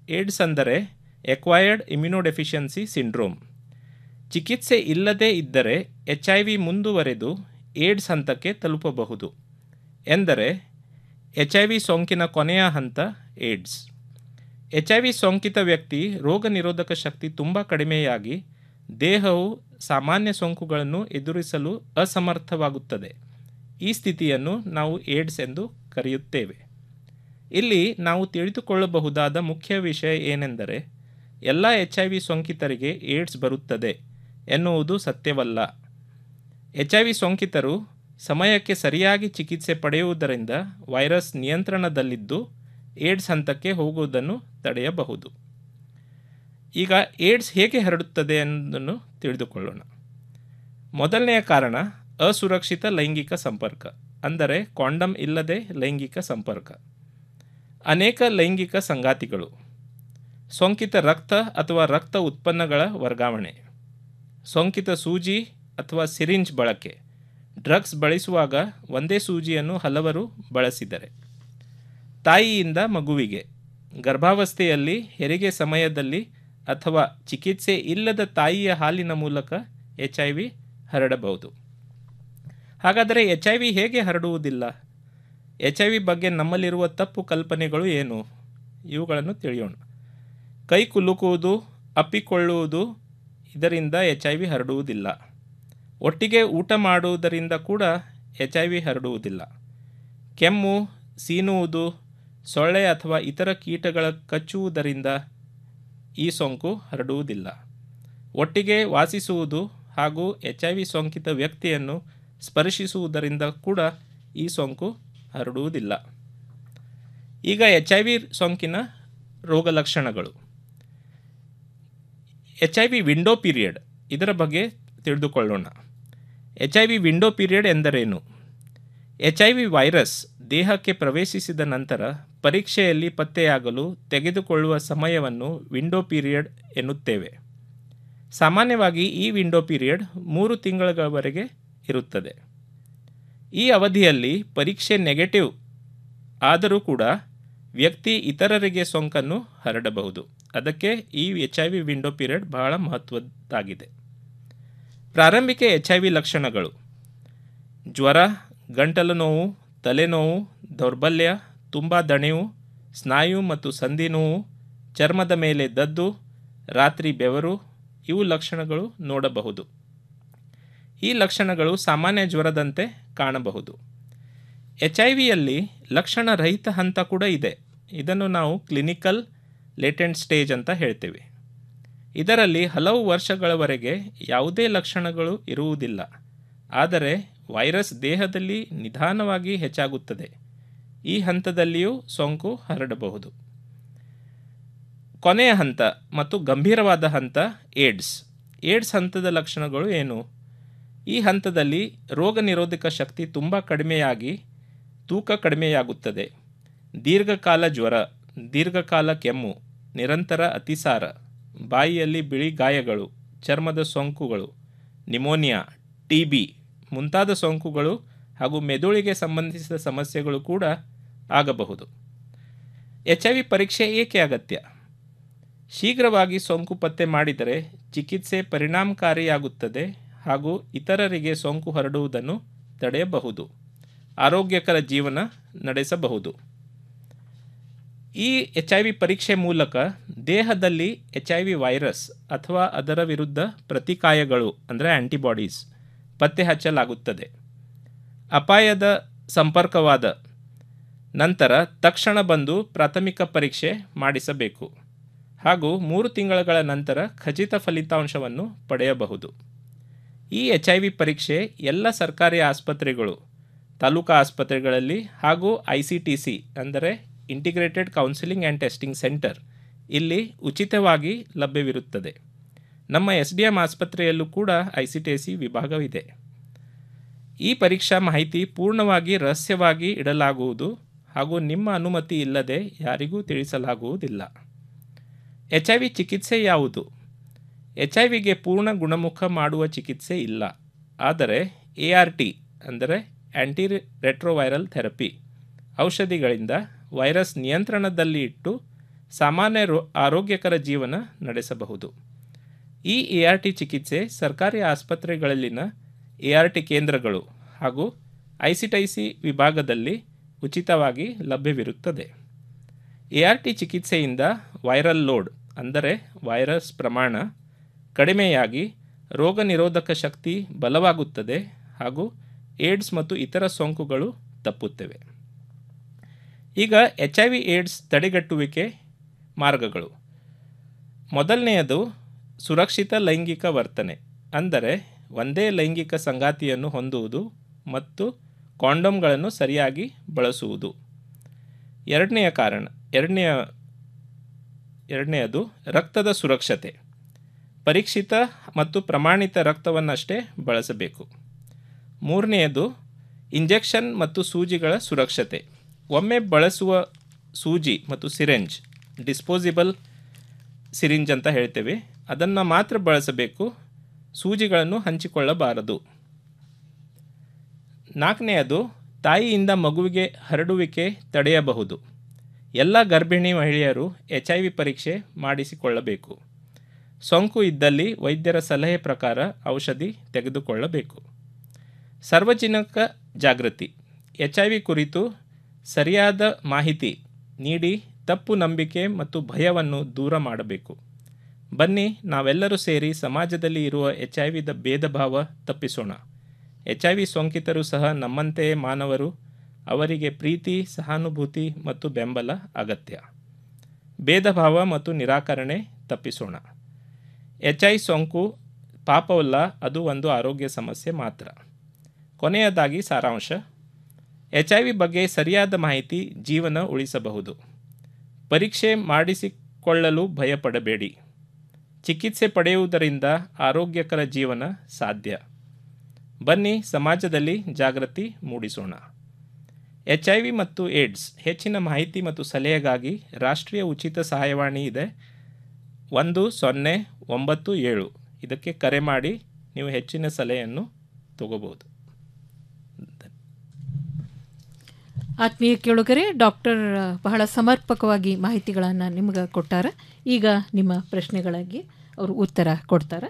ಏಡ್ಸ್ ಅಂದರೆ ಎಕ್ವೈರ್ಡ್ ಇಮ್ಯುನೋಡೆಫಿಷಿಯನ್ಸಿ ಸಿಂಡ್ರೋಮ್ ಚಿಕಿತ್ಸೆ ಇಲ್ಲದೇ ಇದ್ದರೆ ಎಚ್ ಐ ವಿ ಮುಂದುವರೆದು ಏಡ್ಸ್ ಹಂತಕ್ಕೆ ತಲುಪಬಹುದು ಎಂದರೆ ಎಚ್ ಐ ವಿ ಸೋಂಕಿನ ಕೊನೆಯ ಹಂತ ಏಡ್ಸ್ ಎಚ್ ಐ ವಿ ಸೋಂಕಿತ ವ್ಯಕ್ತಿ ರೋಗ ನಿರೋಧಕ ಶಕ್ತಿ ತುಂಬ ಕಡಿಮೆಯಾಗಿ ದೇಹವು ಸಾಮಾನ್ಯ ಸೋಂಕುಗಳನ್ನು ಎದುರಿಸಲು ಅಸಮರ್ಥವಾಗುತ್ತದೆ ಈ ಸ್ಥಿತಿಯನ್ನು ನಾವು ಏಡ್ಸ್ ಎಂದು ಕರೆಯುತ್ತೇವೆ ಇಲ್ಲಿ ನಾವು ತಿಳಿದುಕೊಳ್ಳಬಹುದಾದ ಮುಖ್ಯ ವಿಷಯ ಏನೆಂದರೆ ಎಲ್ಲ ಎಚ್ ಐ ವಿ ಸೋಂಕಿತರಿಗೆ ಏಡ್ಸ್ ಬರುತ್ತದೆ ಎನ್ನುವುದು ಸತ್ಯವಲ್ಲ ಎಚ್ ಐ ವಿ ಸೋಂಕಿತರು ಸಮಯಕ್ಕೆ ಸರಿಯಾಗಿ ಚಿಕಿತ್ಸೆ ಪಡೆಯುವುದರಿಂದ ವೈರಸ್ ನಿಯಂತ್ರಣದಲ್ಲಿದ್ದು ಏಡ್ಸ್ ಹಂತಕ್ಕೆ ಹೋಗುವುದನ್ನು ತಡೆಯಬಹುದು ಈಗ ಏಡ್ಸ್ ಹೇಗೆ ಹರಡುತ್ತದೆ ಎಂಬುದನ್ನು ತಿಳಿದುಕೊಳ್ಳೋಣ ಮೊದಲನೆಯ ಕಾರಣ ಅಸುರಕ್ಷಿತ ಲೈಂಗಿಕ ಸಂಪರ್ಕ ಅಂದರೆ ಕಾಂಡಮ್ ಇಲ್ಲದೆ ಲೈಂಗಿಕ ಸಂಪರ್ಕ ಅನೇಕ ಲೈಂಗಿಕ ಸಂಗಾತಿಗಳು ಸೋಂಕಿತ ರಕ್ತ ಅಥವಾ ರಕ್ತ ಉತ್ಪನ್ನಗಳ ವರ್ಗಾವಣೆ ಸೋಂಕಿತ ಸೂಜಿ ಅಥವಾ ಸಿರಿಂಜ್ ಬಳಕೆ ಡ್ರಗ್ಸ್ ಬಳಸುವಾಗ ಒಂದೇ ಸೂಜಿಯನ್ನು ಹಲವರು ಬಳಸಿದರೆ ತಾಯಿಯಿಂದ ಮಗುವಿಗೆ ಗರ್ಭಾವಸ್ಥೆಯಲ್ಲಿ ಹೆರಿಗೆ ಸಮಯದಲ್ಲಿ ಅಥವಾ ಚಿಕಿತ್ಸೆ ಇಲ್ಲದ ತಾಯಿಯ ಹಾಲಿನ ಮೂಲಕ ಎಚ್ ಐ ವಿ ಹರಡಬಹುದು ಹಾಗಾದರೆ ಎಚ್ ಐ ವಿ ಹೇಗೆ ಹರಡುವುದಿಲ್ಲ ಎಚ್ ಐ ವಿ ಬಗ್ಗೆ ನಮ್ಮಲ್ಲಿರುವ ತಪ್ಪು ಕಲ್ಪನೆಗಳು ಏನು ಇವುಗಳನ್ನು ತಿಳಿಯೋಣ ಕೈ ಕುಲುಕುವುದು ಅಪ್ಪಿಕೊಳ್ಳುವುದು ಇದರಿಂದ ಎಚ್ ಐ ವಿ ಹರಡುವುದಿಲ್ಲ ಒಟ್ಟಿಗೆ ಊಟ ಮಾಡುವುದರಿಂದ ಕೂಡ ಎಚ್ ಐ ವಿ ಹರಡುವುದಿಲ್ಲ ಕೆಮ್ಮು ಸೀನುವುದು ಸೊಳ್ಳೆ ಅಥವಾ ಇತರ ಕೀಟಗಳ ಕಚ್ಚುವುದರಿಂದ ಈ ಸೋಂಕು ಹರಡುವುದಿಲ್ಲ ಒಟ್ಟಿಗೆ ವಾಸಿಸುವುದು ಹಾಗೂ ಎಚ್ ಐ ವಿ ಸೋಂಕಿತ ವ್ಯಕ್ತಿಯನ್ನು ಸ್ಪರ್ಶಿಸುವುದರಿಂದ ಕೂಡ ಈ ಸೋಂಕು ಹರಡುವುದಿಲ್ಲ ಈಗ ಎಚ್ ಐ ವಿ ಸೋಂಕಿನ ರೋಗ ಲಕ್ಷಣಗಳು H I V window period ಇದರ ಬಗ್ಗೆ ತಿಳಿದುಕೊಳ್ಳೋಣ H I V window period ಎಂದರೇನು ಎಚ್ ಐ ವಿ ವೈರಸ್ ದೇಹಕ್ಕೆ ಪ್ರವೇಶಿಸಿದ ನಂತರ ಪರೀಕ್ಷೆಯಲ್ಲಿ ಪತ್ತೆಯಾಗಲು ತೆಗೆದುಕೊಳ್ಳುವ ಸಮಯವನ್ನು ವಿಂಡೋ ಪೀರಿಯಡ್ ಎನ್ನುತ್ತೇವೆ ಸಾಮಾನ್ಯವಾಗಿ ಈ ವಿಂಡೋ ಪೀರಿಯಡ್ ಮೂರು ತಿಂಗಳವರೆಗೆ ಇರುತ್ತದೆ ಈ ಅವಧಿಯಲ್ಲಿ ಪರೀಕ್ಷೆ ನೆಗೆಟಿವ್ ಆದರೂ ಕೂಡ ವ್ಯಕ್ತಿ ಇತರರಿಗೆ ಸೋಂಕನ್ನು ಹರಡಬಹುದು ಅದಕ್ಕೆ ಈ H I V window period ಬಹಳ ಮಹತ್ವದ್ದಾಗಿದೆ ಪ್ರಾರಂಭಿಕ ಎಚ್ ಐ ವಿ ಲಕ್ಷಣಗಳು ಜ್ವರ ಗಂಟಲು ನೋವು ತಲೆನೋವು ದೌರ್ಬಲ್ಯ ತುಂಬ ದಣಿವು ಸ್ನಾಯು ಮತ್ತು ಸಂಧಿ ನೋವು ಚರ್ಮದ ಮೇಲೆ ದದ್ದು ರಾತ್ರಿ ಬೆವರು ಇವು ಲಕ್ಷಣಗಳು ನೋಡಬಹುದು ಈ ಲಕ್ಷಣಗಳು ಸಾಮಾನ್ಯ ಜ್ವರದಂತೆ ಕಾಣಬಹುದು ಎಚ್ ಐ ವಿಯಲ್ಲಿ ಲಕ್ಷಣರಹಿತ ಹಂತ ಕೂಡ ಇದೆ ಇದನ್ನು ನಾವು ಕ್ಲಿನಿಕಲ್ ಲೇಟೆಂಟ್ ಸ್ಟೇಜ್ ಅಂತ ಹೇಳ್ತೇವೆ ಇದರಲ್ಲಿ ಹಲವು ವರ್ಷಗಳವರೆಗೆ ಯಾವುದೇ ಲಕ್ಷಣಗಳು ಇರುವುದಿಲ್ಲ ಆದರೆ ವೈರಸ್ ದೇಹದಲ್ಲಿ ನಿಧಾನವಾಗಿ ಹೆಚ್ಚಾಗುತ್ತದೆ ಈ ಹಂತದಲ್ಲಿಯೂ ಸೋಂಕು ಹರಡಬಹುದು ಕೊನೆಯ ಹಂತ ಮತ್ತು ಗಂಭೀರವಾದ ಹಂತ ಏಡ್ಸ್ ಏಡ್ಸ್ ಹಂತದ ಲಕ್ಷಣಗಳು ಏನು ಈ ಹಂತದಲ್ಲಿ ರೋಗ ನಿರೋಧಕ ಶಕ್ತಿ ತುಂಬ ಕಡಿಮೆಯಾಗಿ ತೂಕ ಕಡಿಮೆಯಾಗುತ್ತದೆ ದೀರ್ಘಕಾಲ ಜ್ವರ ದೀರ್ಘಕಾಲ ಕೆಮ್ಮು ನಿರಂತರ ಅತಿಸಾರ ಬಾಯಿಯಲ್ಲಿ ಬಿಳಿ ಗಾಯಗಳು ಚರ್ಮದ ಸೋಂಕುಗಳು ನಿಮೋನಿಯಾ ಟಿ ಬಿ ಮುಂತಾದ ಸೋಂಕುಗಳು ಹಾಗೂ ಮೆದುಳಿಗೆ ಸಂಬಂಧಿಸಿದ ಸಮಸ್ಯೆಗಳು ಕೂಡ ಆಗಬಹುದು ಎಚ್ ಐ ವಿ ಪರೀಕ್ಷೆ ಏಕೆ ಅಗತ್ಯ ಶೀಘ್ರವಾಗಿ ಸೋಂಕು ಪತ್ತೆ ಮಾಡಿದರೆ ಚಿಕಿತ್ಸೆ ಪರಿಣಾಮಕಾರಿಯಾಗುತ್ತದೆ ಹಾಗೂ ಇತರರಿಗೆ ಸೋಂಕು ಹರಡುವುದನ್ನು ತಡೆಯಬಹುದು ಆರೋಗ್ಯಕರ ಜೀವನ ನಡೆಸಬಹುದು ಈ ಎಚ್ ಐ ವಿ ಪರೀಕ್ಷೆ ಮೂಲಕ ದೇಹದಲ್ಲಿ ಎಚ್ ಐ ವಿ ವೈರಸ್ ಅಥವಾ ಅದರ ವಿರುದ್ಧ ಪ್ರತಿಕಾಯಗಳು ಅಂದರೆ ಆ್ಯಂಟಿಬಾಡೀಸ್ ಪತ್ತೆ ಹಚ್ಚಲಾಗುತ್ತದೆ ಅಪಾಯದ ಸಂಪರ್ಕವಾದ ನಂತರ ತಕ್ಷಣ ಬಂದು ಪ್ರಾಥಮಿಕ ಪರೀಕ್ಷೆ ಮಾಡಿಸಬೇಕು ಹಾಗೂ ಮೂರು ತಿಂಗಳ ನಂತರ ಖಚಿತ ಫಲಿತಾಂಶವನ್ನು ಪಡೆಯಬಹುದು ಈ ಎಚ್ ಐ ವಿ ಪರೀಕ್ಷೆ ಎಲ್ಲ ಸರ್ಕಾರಿ ಆಸ್ಪತ್ರೆಗಳು ತಾಲೂಕಾ ಆಸ್ಪತ್ರೆಗಳಲ್ಲಿ ಹಾಗೂ ಐ ಸಿ ಟಿ ಸಿ ಅಂದರೆ integrated counselling and testing centre ಇಲ್ಲಿ ಉಚಿತವಾಗಿ ಲಭ್ಯವಿರುತ್ತದೆ ನಮ್ಮ ಎಸ್ ಡಿ ಎಂ ಆಸ್ಪತ್ರೆಯಲ್ಲೂ ಕೂಡ ಐ ಸಿ ಟಿ ಸಿ ವಿಭಾಗವಿದೆ ಈ ಪರೀಕ್ಷಾ ಮಾಹಿತಿ ಪೂರ್ಣವಾಗಿ ರಹಸ್ಯವಾಗಿ ಇಡಲಾಗುವುದು ಹಾಗೂ ನಿಮ್ಮ ಅನುಮತಿ ಇಲ್ಲದೆ ಯಾರಿಗೂ ತಿಳಿಸಲಾಗುವುದಿಲ್ಲ ಎಚ್ ಐ ವಿ ಚಿಕಿತ್ಸೆ ಯಾವುದು ಎಚ್ ಐ ವಿಗೆ ಪೂರ್ಣ ಗುಣಮುಖ ಮಾಡುವ ಚಿಕಿತ್ಸೆ ಇಲ್ಲ ಆದರೆ ಎ ಆರ್ ಟಿ ಅಂದರೆ ಆ್ಯಂಟಿ ರೆಟ್ರೋವೈರಲ್ ಥೆರಪಿ ಔಷಧಿಗಳಿಂದ ವೈರಸ್ ನಿಯಂತ್ರಣದಲ್ಲಿ ಇಟ್ಟು ಸಾಮಾನ್ಯ ರೋ ಆರೋಗ್ಯಕರ ಜೀವನ ನಡೆಸಬಹುದು ಈ ಎ ಆರ್ ಟಿ ಚಿಕಿತ್ಸೆ ಸರ್ಕಾರಿ ಆಸ್ಪತ್ರೆಗಳಲ್ಲಿನ ಎ ಆರ್ ಟಿ ಕೇಂದ್ರಗಳು ಹಾಗೂ ಐಸಿಟೈಸಿ ವಿಭಾಗದಲ್ಲಿ ಉಚಿತವಾಗಿ ಲಭ್ಯವಿರುತ್ತದೆ ಎ ಆರ್ ಟಿ ಚಿಕಿತ್ಸೆಯಿಂದ ವೈರಲ್ ಲೋಡ್ ಅಂದರೆ ವೈರಸ್ ಪ್ರಮಾಣ ಕಡಿಮೆಯಾಗಿ ರೋಗ ನಿರೋಧಕ ಶಕ್ತಿ ಬಲವಾಗುತ್ತದೆ ಹಾಗೂ ಏಡ್ಸ್ ಮತ್ತು ಇತರ ಸೋಂಕುಗಳು ತಪ್ಪುತ್ತವೆ ಈಗ ಎಚ್ ಐ ವಿ ಏಡ್ಸ್ ತಡೆಗಟ್ಟುವಿಕೆ ಮಾರ್ಗಗಳು ಮೊದಲನೆಯದು ಸುರಕ್ಷಿತ ಲೈಂಗಿಕ ವರ್ತನೆ ಅಂದರೆ ಒಂದೇ ಲೈಂಗಿಕ ಸಂಗಾತಿಯನ್ನು ಹೊಂದುವುದು ಮತ್ತು ಕಾಂಡೋಮ್ಗಳನ್ನು ಸರಿಯಾಗಿ ಬಳಸುವುದು ಎರಡನೆಯ ಕಾರಣ ಎರಡನೆಯ ಎರಡನೆಯದು ರಕ್ತದ ಸುರಕ್ಷತೆ ಪರೀಕ್ಷಿತ ಮತ್ತು ಪ್ರಮಾಣಿತ ರಕ್ತವನ್ನಷ್ಟೇ ಬಳಸಬೇಕು ಮೂರನೆಯದು ಇಂಜೆಕ್ಷನ್ ಮತ್ತು ಸೂಜಿಗಳ ಸುರಕ್ಷತೆ ಒಮ್ಮೆ ಬಳಸುವ ಸೂಜಿ ಮತ್ತು ಸಿರೆಂಜ್ ಡಿಸ್ಪೋಸಿಬಲ್ ಸಿರಿಂಜ್ ಅಂತ ಹೇಳ್ತೇವೆ ಅದನ್ನು ಮಾತ್ರ ಬಳಸಬೇಕು ಸೂಜಿಗಳನ್ನು ಹಂಚಿಕೊಳ್ಳಬಾರದು ನಾಲ್ಕನೆಯದು ತಾಯಿಯಿಂದ ಮಗುವಿಗೆ ಹರಡುವಿಕೆ ತಡೆಯಬಹುದು ಎಲ್ಲ ಗರ್ಭಿಣಿ ಮಹಿಳೆಯರು ಎಚ್ ಐ ವಿ ಪರೀಕ್ಷೆ ಮಾಡಿಸಿಕೊಳ್ಳಬೇಕು ಸೋಂಕು ಇದ್ದಲ್ಲಿ ವೈದ್ಯರ ಸಲಹೆ ಪ್ರಕಾರ ಔಷಧಿ ತೆಗೆದುಕೊಳ್ಳಬೇಕು ಸಾರ್ವಜನಿಕ ಜಾಗೃತಿ ಎಚ್ ಐ ವಿ ಕುರಿತು ಸರಿಯಾದ ಮಾಹಿತಿ ನೀಡಿ ತಪ್ಪು ನಂಬಿಕೆ ಮತ್ತು ಭಯವನ್ನು ದೂರ ಮಾಡಬೇಕು ಬನ್ನಿ ನಾವೆಲ್ಲರೂ ಸೇರಿ ಸಮಾಜದಲ್ಲಿ ಇರುವ ಎಚ್ ಐ ವಿದ ಭೇದ ಭಾವ ತಪ್ಪಿಸೋಣ ಎಚ್ ಐ ವಿ ಸೋಂಕಿತರು ಸಹ ನಮ್ಮಂತೆಯೇ ಮಾನವರು ಅವರಿಗೆ ಪ್ರೀತಿ ಸಹಾನುಭೂತಿ ಮತ್ತು ಬೆಂಬಲ ಅಗತ್ಯ ಭೇದ ಭಾವ ಮತ್ತು ನಿರಾಕರಣೆ ತಪ್ಪಿಸೋಣ ಎಚ್ ಐ ಸೋಂಕು ಪಾಪವಲ್ಲ ಅದು ಒಂದು ಆರೋಗ್ಯ ಸಮಸ್ಯೆ ಮಾತ್ರ ಕೊನೆಯದಾಗಿ ಸಾರಾಂಶ ಎಚ್ ಐ ವಿ ಬಗ್ಗೆ ಸರಿಯಾದ ಮಾಹಿತಿ ಜೀವನ ಉಳಿಸಬಹುದು ಪರೀಕ್ಷೆ ಮಾಡಿಸಿಕೊಳ್ಳಲು ಭಯಪಡಬೇಡಿ ಚಿಕಿತ್ಸೆ ಪಡೆಯುವುದರಿಂದ ಆರೋಗ್ಯಕರ ಜೀವನ ಸಾಧ್ಯ ಬನ್ನಿ ಸಮಾಜದಲ್ಲಿ ಜಾಗೃತಿ ಮೂಡಿಸೋಣ ಎಚ್ ಐ ವಿ ಮತ್ತು ಏಡ್ಸ್ ಹೆಚ್ಚಿನ ಮಾಹಿತಿ ಮತ್ತು ಸಲಹೆಗಾಗಿ ರಾಷ್ಟ್ರೀಯ ಉಚಿತ ಸಹಾಯವಾಣಿ ಇದೆ ಒಂದು ಸೊನ್ನೆ ಒಂಬತ್ತು ಏಳು ಇದಕ್ಕೆ ಕರೆ ಮಾಡಿ ನೀವು ಹೆಚ್ಚಿನ ಸಲಹೆಯನ್ನು ತಗೋಬಹುದು ಆತ್ಮೀಯ ಕೇಳುಗರೆ ಡಾಕ್ಟರ್ ಬಹಳ ಸಮರ್ಪಕವಾಗಿ ಮಾಹಿತಿಗಳನ್ನು ನಿಮ್ಗೆ ಕೊಟ್ಟಾರ ಈಗ ನಿಮ್ಮ ಪ್ರಶ್ನೆಗಳಿಗೆ ಅವರು ಉತ್ತರ ಕೊಡ್ತಾರೆ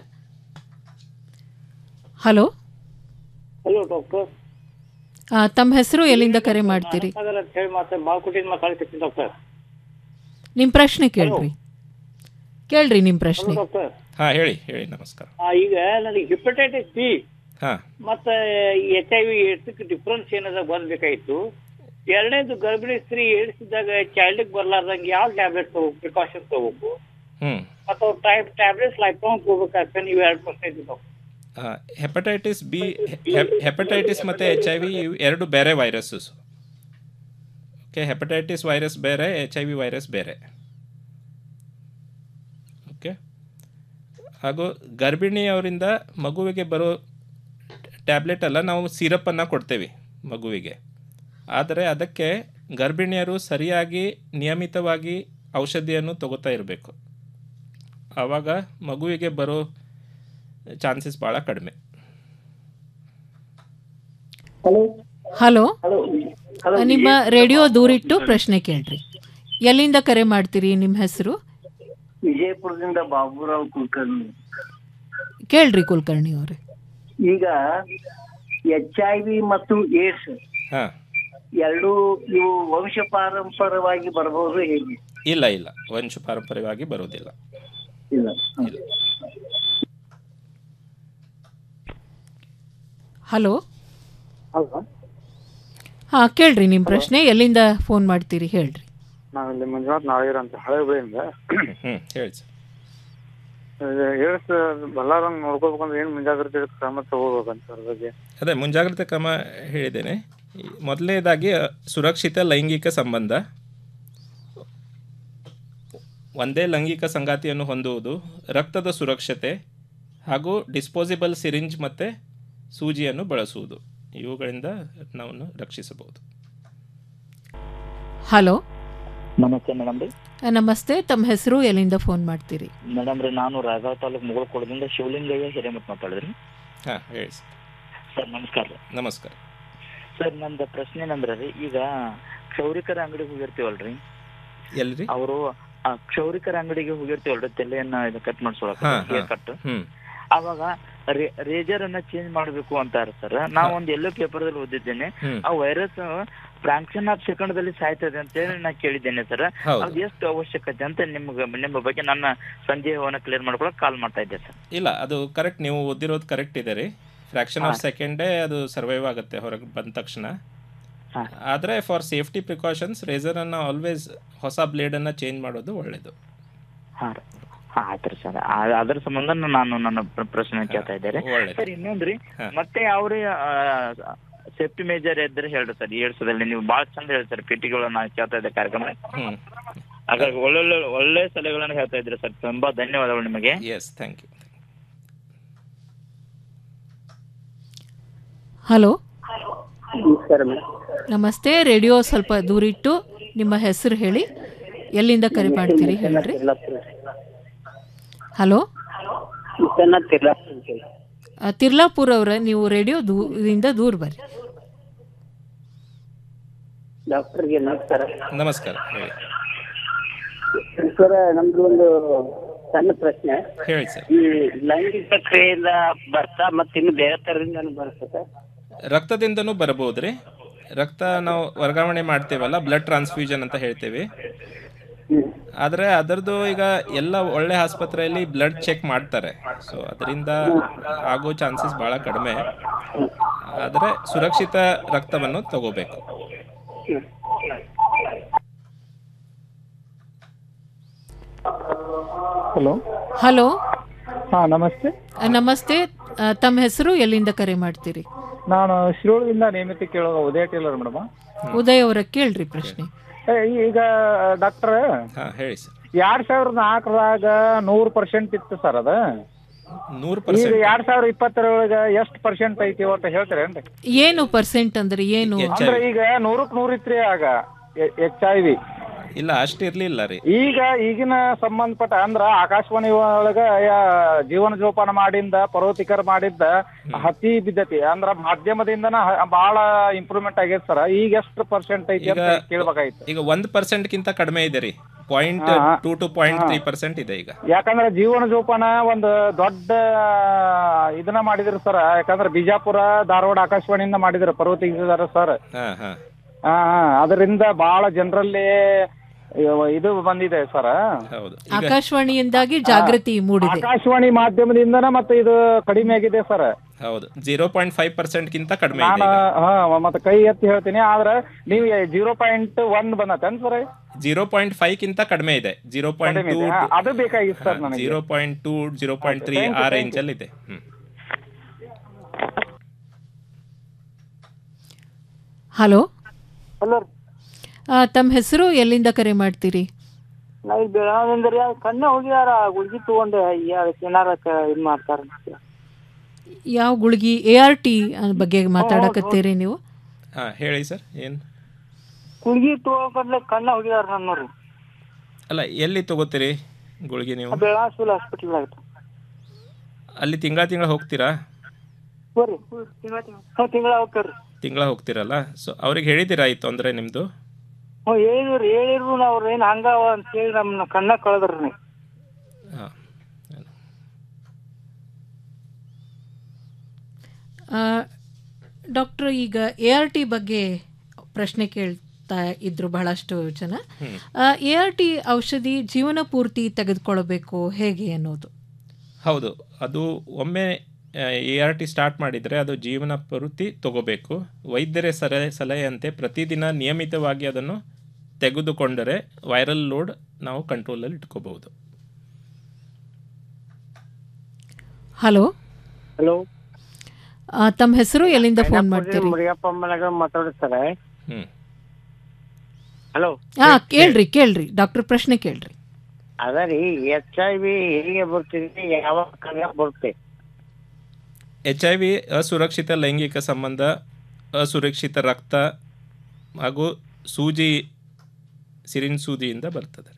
ಹಲೋ ಹಲೋ ಡಾಕ್ಟರ್ ಆ, ತಮ್ಮ ಹೆಸರು ಎಲ್ಲಿಂದ ಕರೆ ಮಾಡ್ತೀರಿ ಸಾಗರ್ ಅಂತ ಹೇಳಿ ಮತ್ತೆ ಬಾಲ್ಕೋಟಿಂದ ಮಾತಾಡ್ತಿದ್ದೀನಿ ಡಾಕ್ಟರ್ ನಿಮ್ಮ ಪ್ರಶ್ನೆ ಕೇಳ್ರಿ ಕೇಳ್ರಿ ನಿಮ್ಮ ಪ್ರಶ್ನೆ ಡಾಕ್ಟರ್ ಹಾಂ ಹೇಳಿ ಹೇಳಿ ನಮಸ್ಕಾರ ಆ, ಈಗ ನನಗೆ ಹಿಪಟೈಟಿಸ್ ಬಿ ಹಾಂ ಮತ್ತೆ ಎಚ್ ಐ ವಿ ಏಡ್ಸ್ಗೆ ಡಿಫ್ರೆನ್ಸ್ ಏನದ ಬಂದ್ಬೇಕಾಯ್ತು ಎರಡನೇದು ಗರ್ಭಿಣಿ ಸ್ತ್ರೀ ಏಡ್ಸಿದಾಗ ಚೈಲ್ಡಿಗೆ ಬರ್ಲಾರ್ದಂಗೆ ಯಾವ ಟ್ಯಾಬ್ಲೆಟ್ ತಗೋಬೇಕು ಪ್ರಿಕಾಷನ್ ತಗೋಬೇಕು ಹ್ಞೂ ಮತ್ತು ಟೈಪ್ ಟ್ಯಾಬ್ಲೆಟ್ಸ್ ಲೈಫ್ ಲಾಂಗ್ ತಗೋಬೇಕಾಗ್ತದೆ ನೀವು ಎರಡು ಪ್ರಶ್ನೆ ಇದ್ದು ಡಾಕ್ಟರ್ ಹೆಪಟೈಟಿಸ್ ಬಿ ಹೆಪಟೈಟಿಸ್ ಮತ್ತು ಎಚ್ ಐ ವಿ ಎರಡು ಬೇರೆ ವೈರಸ್ಸಸ್ ಓಕೆ ಹೆಪಟೈಟಿಸ್ ವೈರಸ್ ಬೇರೆ ಎಚ್ ಐ ವಿ ವೈರಸ್ ಬೇರೆ ಓಕೆ ಹಾಗೂ ಗರ್ಭಿಣಿಯವರಿಂದ ಮಗುವಿಗೆ ಬರೋ ಟ್ಯಾಬ್ಲೆಟ್ ಅಲ್ಲ ನಾವು ಸಿರಪ್ಪನ್ನು ಕೊಡ್ತೇವೆ ಮಗುವಿಗೆ ಆದರೆ ಅದಕ್ಕೆ ಗರ್ಭಿಣಿಯರು ಸರಿಯಾಗಿ ನಿಯಮಿತವಾಗಿ ಔಷಧಿಯನ್ನು ತಗೋತಾ ಇರಬೇಕು ಆವಾಗ ಮಗುವಿಗೆ ಬರೋ ಚಾನ್ಸಸ್ ಭಾಳ ಕಡಿಮೆ ಹಲೋ ನಿಮ್ಮ ರೇಡಿಯೋ ದೂರಿಟ್ಟು ಪ್ರಶ್ನೆ ಕೇಳ್ರಿ ಎಲ್ಲಿಂದ ಕರೆ ಮಾಡ್ತೀರಿ ನಿಮ್ಮ ಹೆಸರು ವಿಜಯಪುರದಿಂದ ಬಾಬುರಾವ್ ಕುಲಕರ್ಣಿ ಕೇಳ್ರಿ ಕುಲಕರ್ಣಿ ಅವರೇ ಈಗ ಎಚ್ ಐ ವಿ ಮತ್ತು ಏಡ್ಸ್ ಹಾಂ ಎರಡೂ ಇವು ವಂಶ ಪಾರಂಪರವಾಗಿ ಬರಬಹುದು ಹೇಗೆ ಇಲ್ಲ ಇಲ್ಲ ವಂಶ ಪಾರಂಪರ್ಯವಾಗಿ ಬರೋದಿಲ್ಲ ಇಲ್ಲ ಹಲೋ ಹಾಂ ಕೇಳ್ರಿ ನಿಮ್ಮ ಪ್ರಶ್ನೆ ಎಲ್ಲಿಂದ ಫೋನ್ ಮಾಡ್ತೀರಿ ಹೇಳ್ರಿ ನಾವಿಲ್ಲಿ ಮಂಜುನಾಥ್ ನಾಳೆಯರ್ ಅಂತ ಹಳೆ ಹುಬ್ಳಿಯಿಂದ ಹ್ಞೂ ಹೇಳಿ ಸರ್ ಏಳ್ಸ್ ಬಲ್ಲಾರಂಗ್ ನೋಡ್ಕೋಬೇಕಂದ್ರೆ ಏನು ಮುಂಜಾಗ್ರತೆ ಕ್ರಮ ತಗೋಬೇಕಂತ ಅದ್ರ ಬಗ್ಗೆ ಅದೇ ಮುಂಜಾಗ್ರತೆ ಕ್ರಮ ಹೇಳಿದ್ದೇನೆ ಈ ಮೊದಲನೇದಾಗಿ ಅ, ಸುರಕ್ಷಿತ ಲೈಂಗಿಕ ಸಂಬಂಧ ಒಂದೇ ಲೈಂಗಿಕ ಸಂಗಾತಿಯನ್ನು ಹೊಂದುವುದು ರಕ್ತದ ಸುರಕ್ಷತೆ ಹಾಗೂ ಡಿಸ್ಪೋಸಿಬಲ್ ಸಿರಿಂಜ್ ಮತ್ತು ಸೂಜಿಯನ್ನು ಬಳಸುವುದು ಇವುಗಳಿಂದ ನಾವು ರಕ್ಷಿಸಬಹುದು ಹಲೋ ನಮಸ್ತೆ ಮೇಡಮ್ ರೀ ನಮಸ್ತೆ ತಮ್ಮ ಹೆಸರು ಎಲ್ಲಿಂದ ಫೋನ್ ಮಾಡ್ತೀರಿ ಮೇಡಮ್ ರೀ ನಾನು ರಾಯಗಾವ್ ತಾಲೂಕು ಮುಗಳಕೋಟದಿಂದ ಶಿವಲಿಂಗಯ್ಯ ಹಿರೇಮಠ ಮಾತಾಡಿದ್ರಿ ಹಾಂ ಹೇಳಿ ಸರ್ ಸರ್ ನಮಸ್ಕಾರ ರೀ ನಮಸ್ಕಾರ ಸರ್ ನಮ್ದು ಪ್ರಶ್ನೆ ಏನಂದ್ರೆ ರೀ ಈಗ ಕ್ಷೌರಿಕರ ಅಂಗಡಿಗೆ ಹೋಗಿರ್ತೀವಲ್ರಿ ಎಲ್ರಿ ಅವರು ಆ ಕ್ಷೌರಿಕರ ಅಂಗಡಿಗೆ ಹೋಗಿರ್ತೀವಲ್ರಿ ತಲೆಯನ್ನ ಇದು ಕಟ್ ಮಾಡ್ಸೋಳಕ ಹಾ, ಹೇರ್ ಹಾ. ಕಟ್ ಹ್ಮ್ ಅವಾಗ ರೇಜರ್ ಅನ್ನ ಚೇಂಜ್ ಮಾಡಬೇಕು ಅಂತಾರೆ ಸರ್ ನಾವು ಒಂದು ಎಲ್ಲೋ ಪೇಪರ್ ದಲ್ಲಿ ಓದಿದ್ದೇನೆ ಹ್ಮ್. ಆ ವೈರಸ್ ಫ್ರಾಕ್ಷನ್ ಆಫ್ ಸೆಕೆಂಡ್ ದಲ್ಲಿ ಸಾಯ್ತದೆ ಅಂತ ಹೇಳಿ ನಾ ಕೇಳಿದ್ದೇನೆ ಸರ್ ಹೌದು. ಅದು ಎಷ್ಟು ಅವಶ್ಯಕತೆ ಅಂತ ನಿಮ್ಗೆ ನಿಮ್ಮ ಬಗ್ಗೆ ನನ್ನ ಸಂದೇಹವನ್ನ ಕ್ಲಿಯರ್ ಮಾಡ್ಕೊಳಕ್ ಕಾಲ್ ಮಾಡ್ತಾ ಇದ್ದೆ ಸರ್ ಇಲ್ಲ ಅದು ಕರೆಕ್ಟ್ ನೀವು ಓದಿರೋದು ಕರೆಕ್ಟ್ ಇದೆ ರೀ ಫ್ರಾಕ್ಷನ್ ಆಫ್ ಸೆಕೆಂಡೇ ಅದು ಸರ್ವೈವ್ ಆಗುತ್ತೆ ಹೊರಗೆ ಬಂದ ತಕ್ಷಣ ಆದರೆ ಫಾರ್ ಸೇಫ್ಟಿ ಪ್ರಿಕಾಷನ್ಸ್ ರೇಸರನ್ನು ಆಲ್ವೇಸ್ ಹೊಸ ಬ್ಲೇಡನ್ನು ಚೇಂಜ್ ಮಾಡೋದು ಒಳ್ಳೆಯದು ಹಾ ರೀ ಹಾ ಆಯ್ತ್ರಿ ಸರ್ ಅದ್ರ ಸಂಬಂಧ ನಾನು ನನ್ನ ಪ್ರ- ಪ್ರಶ್ನೆ ಕೇಳ್ತಾ ಇದ್ದಾರೆ ಒಳ್ಳೇದು. ಸರ್ ಇನ್ನೊಂದ್ರಿ ಹಾ. ಮತ್ತೆ ಯಾವ್ರಿ ಸೇಫ್ಟಿ ಮೇಜರ್ ಇದ್ರೆ ಹೇಳ್ರಿ ಸರ್ ಈ ವರ್ಷದಲ್ಲಿ ನೀವು ಬಾಳ ಚಂದ ಹೇಳ್ತಾರೆ ಪಿಟಿಗಳನ್ನ ಕೇಳ್ತಾ ಇದ್ದೆ ಕಾರ್ಯಕ್ರಮ ಹ್ಮ್ ಹಾಗಾಗಿ ಒಳ್ಳೊಳ್ಳೆ ಒಳ್ಳೆ ಸಲಹೆಗಳನ್ನ ಹೇಳ್ತಾ ಇದ್ರಿ ಸರ್ ತುಂಬಾ ಧನ್ಯವಾದಗಳು ನಿಮಗೆ ಎಸ್ ಥ್ಯಾಂಕ್ ಯು ಹಲೋ ನಮಸ್ಕಾರ ಮೇಡಮ್ ನಮಸ್ತೆ ರೇಡಿಯೋ ಸ್ವಲ್ಪ ದೂರಿಟ್ಟು ನಿಮ್ಮ ಹೆಸರು ಹೇಳಿ ಎಲ್ಲಿಂದ ಕರೆ ಮಾಡ್ತೀರಿ ಹೇಳ್ರಿ ಹಲೋ ವಿಶ್ವನಾಥ್ ತಿರ್ಲಾಪುರ ಅಂತ ಹೇಳಿ. ಆ, ತಿರ್ಲಾಪುರ್ ಅವರ ನೀವು ರೇಡಿಯೋ ದೂರಿಂದ ದೂರ ಬರ್ರಿ ಡಾಕ್ಟರ್ಗೆ ನಮಸ್ಕಾರ ನಮಸ್ಕಾರ ಹೇಳಿ ಸರ್ ನಮ್ದು ಒಂದು ಸಣ್ಣ ಪ್ರಶ್ನೆ ಹೇಳಿ ಸರ್ ಈ ಲೈಂಗಿಕ ಕ್ರಿಯೆಯಿಂದ ಬರ್ತಾ ಮತ್ತೆ ಇನ್ನು ಬೇರೆ ತರದಿಂದ ಬರುತ್ತೆ ಸರ್ ರಕ್ತದಿಂದನೂ ಬರಬಹುದು ರೀ ರಕ್ತ ನಾವು ವರ್ಗಾವಣೆ ಮಾಡ್ತೇವಲ್ಲ ಬ್ಲಡ್ ಟ್ರಾನ್ಸ್ಫ್ಯೂಷನ್ ಅಂತ ಹೇಳ್ತೇವೆ ಆದರೆ ಅದರದ್ದು ಈಗ ಎಲ್ಲ ಒಳ್ಳೆ ಆಸ್ಪತ್ರೆಯಲ್ಲಿ ಬ್ಲಡ್ ಚೆಕ್ ಮಾಡ್ತಾರೆ ಸೊ ಅದರಿಂದ ಆಗೋ ಚಾನ್ಸಸ್ ಭಾಳ ಕಡಿಮೆ ಆದರೆ ಸುರಕ್ಷಿತ ರಕ್ತವನ್ನು ತಗೋಬೇಕು ಹಲೋ ಹಲೋ ಹಾ ನಮಸ್ತೆ ಆ, ನಮಸ್ತೆ ಆ, ತಮ್ಮ ಹೆಸರು ಎಲ್ಲಿಂದ ಕರೆ ಮಾಡ್ತೀರಿ ನಾನು ಶಿರೋಳದಿಂದ ನೇಮಿತ ಕೇಳೋ ಉದಯ ಟೇಲರ್ ಮೇಡಮ್ ಉದಯ್ ಅವರ ಕೇಳ್ರಿ ಪ್ರಶ್ನೆ ಈಗ ಡಾಕ್ಟರ್ ಹಾ ಹೇಳಿ ಸರ್ ಎರಡ್ ಸಾವಿರದ ನಾಲ್ಕರಾಗ ನೂರ್ ಪರ್ಸೆಂಟ್ ಇತ್ತು ಸರ್ ಅದ ನೂರು ಈಗ ಪರ್ಸೆಂಟ್ ಎರಡ್ ಸಾವಿರದ ಇಪ್ಪತ್ತರೊಳಗ ಎಷ್ಟ್ ಪರ್ಸೆಂಟ್ ಐತಿ ಅಂತ ಹೇಳ್ತೀರೇನ್ರಿ ಏನು ಪರ್ಸೆಂಟ್ ಅಂದ್ರೆ ಏನು ಅಂದ್ರೆ ಈಗ ನೂರಕ್ ನೂರ್ ಇತ್ರಿ ಆಗ ಎಚ್ ಐ ವಿ ಇಲ್ಲ ಅಷ್ಟು ಇರ್ಲಿಲ್ಲ ರೀ ಈಗ ಈಗಿನ ಸಂಬಂಧಪಟ್ಟ ಅಂದ್ರ ಆಕಾಶವಾಣಿ ಒಳಗ ಯಾ- ಜೀವನ ಜೋಪಾನ ಮಾಡಿಂದ ಪರ್ವತಿಕರ ಮಾಡಿದ್ದ ಹತ್ತಿ ಬಿದ್ದತಿ ಅಂದ್ರ ಮಾಧ್ಯಮದಿಂದನ ಹ- ಬಹಳ ಇಂಪ್ರೂವ್ಮೆಂಟ್ ಆಗೈತೆ ಸರ್ ಈಗ ಎಷ್ಟು ಪರ್ಸೆಂಟ್ ಐತಿ ಈಗ ಅಂತ ಕೇಳ್ಬೇಕಾಯ್ತು ಈಗ ಒಂದ್ ಪರ್ಸೆಂಟ್ಗಿಂತ ಕಡಿಮೆ ಇದೆ ರೀ ಪಾಯಿಂಟ್ ಹಾ, ಹಾ. ಟೂ ಟು ಪಾಯಿಂಟ್ ಹಾ. ತ್ರೀ ಪರ್ಸೆಂಟ್ ಇದೆ ಈಗ ಯಾಕಂದ್ರೆ ಜೀವನ ಜೋಪಾನ ಒಂದು ದೊಡ್ಡ ಇದನ್ನ ಮಾಡಿದ್ರು ಸರ್ ಯಾಕಂದ್ರೆ ಬಿಜಾಪುರ ಧಾರವಾಡ ಆಕಾಶವಾಣಿಯಿಂದ ಮಾಡಿದ್ರು ಪರ್ವತಿಗಿದ್ದಾರೆ ಸರ್ ಹಾ ಹಾ ಹಾ ಅದರಿಂದ ಬಹಳ ಜನರಲ್ಲಿ ಇದು ಬಂದಿದೆ ಸರ್ ಹೌದು ಆಕಾಶವಾಣಿಯಿಂದಾಗಿ ಜಾಗೃತಿ ಮೂಡಿದೆ ಆಕಾಶವಾಣಿ ಮಾಧ್ಯಮದಿಂದನ ಮತ್ತೆ ಇದು ಕಡಿಮೆ ಆಗಿದೆ ಸರ್ ಹೌದು ಜೀರೋ ಪಾಯಿಂಟ್ ಫೈವ್ ಪರ್ಸೆಂಟ್ಗಿಂತ ಕಡಿಮೆ ಇದೆ ನಾನು ಈಗ ಹಾ ಮತ್ತೆ ಕೈ ಎತ್ತಿ ಹೇಳ್ತೀನಿ ಆದ್ರೆ ನೀವು ಜೀರೋ ಪಾಯಿಂಟ್ ಒನ್ ಬಂದತೇನ್ ಸರ್ ಜೀರೋ ಪಾಯಿಂಟ್ ಫೈವ್ ಕಿಂತ ಕಡಿಮೆ ಇದೆ ಜೀರೋ ಪಾಯಿಂಟ್ ಕಡಿಮೆ ಟೂ ಇದೆ. ಹಾ, ಅದು ಬೇಕಾಗಿತ್ತು ಸರ್ ನನಗೆ zero point two zero point three Thank you, ಆ thank ರೇಂಜ್ ಅಲ್ಲಿ ಇದೆ ಹ್ಮ್ ಹಲೋ ಹಲೋ ಆ, ತಮ್ಮ ಹೆಸರು ಎಲ್ಲಿಂದ ಕರೆ ಮಾಡ್ತೀರಿ ನಾ ಇಲ್ಲಿ ಬೆಳಗಾವಿಯಿಂದ ರೀ ಕಣ್ಣ ಹೋಗ್ಯಾರ ಗುಳ್ಗಿ ತಗೊಂಡೆ ಏನಾರ ಇದು ಮಾಡ್ತಾರ ಯಾವ ಗುಳ್ಗಿ ಎ ಆರ್ ಟಿ ಬಗ್ಗೆ ಮಾತಾಡಕತ್ತೀರಿ ನೀವು ಹಾ ಹೇಳಿ ಸರ್ ಏನ್ ಗುಳ್ಗಿ ತಗೊಂಡ್ಲೆ ಕಣ್ಣ ಹೋಗ್ಯಾರ ನನ್ನೋರು ಅಲ್ಲ ಎಲ್ಲಿ ತಗೋತೀರಿ ಗುಳಿಗೆ ನೀವು ಬೆಳಗಾವಿ ಸಿವಿಲ್ ಹಾಸ್ಪಿಟಲ್ ಆಗುತ್ತೆ ಅಲ್ಲಿ ತಿಂಗಳ ತಿಂಗಳ ಹೋಗ್ತೀರಾ ಬರ್ರಿ ಹ್ಞೂ ತಿಂಗಳ ಹೋಗ್ತಾರ್ರಿ ತಿಂಗಳ ಹೋಗ್ತೀರಲ್ಲ ಸೊ ಅವ್ರಿಗೆ ಹೇಳಿದ್ದೀರಾ ಈ ತೊಂದರೆ ನಿಮ್ದು ಹ್ಞೂ ಹೇಳಿದ್ರಿ ಹೇಳಿದ್ರು ಅವ್ರ ಏನ್ ಹಂಗಾವ ಅಂತ ಹೇಳಿ ನಮ್ಮನ್ನ ಕಣ್ಣ ಕಳೆದ್ರಿ ಹಾ ಡಾಕ್ಟರ್ ಈಗ ಎ ಆರ್ ಟಿ ಬಗ್ಗೆ ಪ್ರಶ್ನೆ ಕೇಳ್ತಾ ಇದ್ರು ಬಹಳಷ್ಟು ಜನ ಹ್ಮ್. ಎ ಆರ್ ಟಿ ಔಷಧಿ ಜೀವನ ಪೂರ್ತಿ ತೆಗೆದುಕೊಳ್ಳಬೇಕು ಹೇಗೆ ಅನ್ನೋದು ಹೌದು ಅದು ಒಮ್ಮೆ ಎ ಆರ್ ಟಿ ಸ್ಟಾರ್ಟ್ ಮಾಡಿದರೆ ಅದು ಜೀವನ ಪೂರ್ತಿ ತಗೋಬೇಕು ವೈದ್ಯರ ಸಲಹೆ ಸಲಹೆಯಂತೆ ಪ್ರತಿದಿನ ನಿಯಮಿತವಾಗಿ ಅದನ್ನು ತೆಗೆದುಕೊಂಡರೆ ವೈರಲ್ ಲೋಡ್ ನಾವು ಕಂಟ್ರೋಲಲ್ಲಿ ಇಟ್ಕೋಬಹುದು ಹಲೋ ಹಲೋ ತಮ್ಮ ಹೆಸರು ಎಲ್ಲಿಂದ ಫೋನ್ ಮಾಡ್ತೀರಿ ಮುರಿಯಪ್ಪ ಮನೆಗ ಮಾತಾಡ್ತಾರೆ ಹ್ಮ್ ಹಲೋ ಹಾ ಕೇಳ್ರಿ ಕೇಳ್ರಿ ಡಾಕ್ಟರ್ ಪ್ರಶ್ನೆ ಕೇಳ್ರಿ ಅದ ರೀ ಎಚ್ ಐ ವಿ ಹೇಗೆ ಬರ್ತಿದೆ ಯಾವಾಗ ಕಾಲ ಬರುತ್ತೆ ಎಚ್ ಐ ವಿ ಅಸುರಕ್ಷಿತ ಲೈಂಗಿಕ ಸಂಬಂಧ ಅಸುರಕ್ಷಿತ ರಕ್ತ ಹಾಗೂ ಸೂಜಿ ಸಿರಿನ್ ಸೂಜಿಯಿಂದ ಬರ್ತದೆ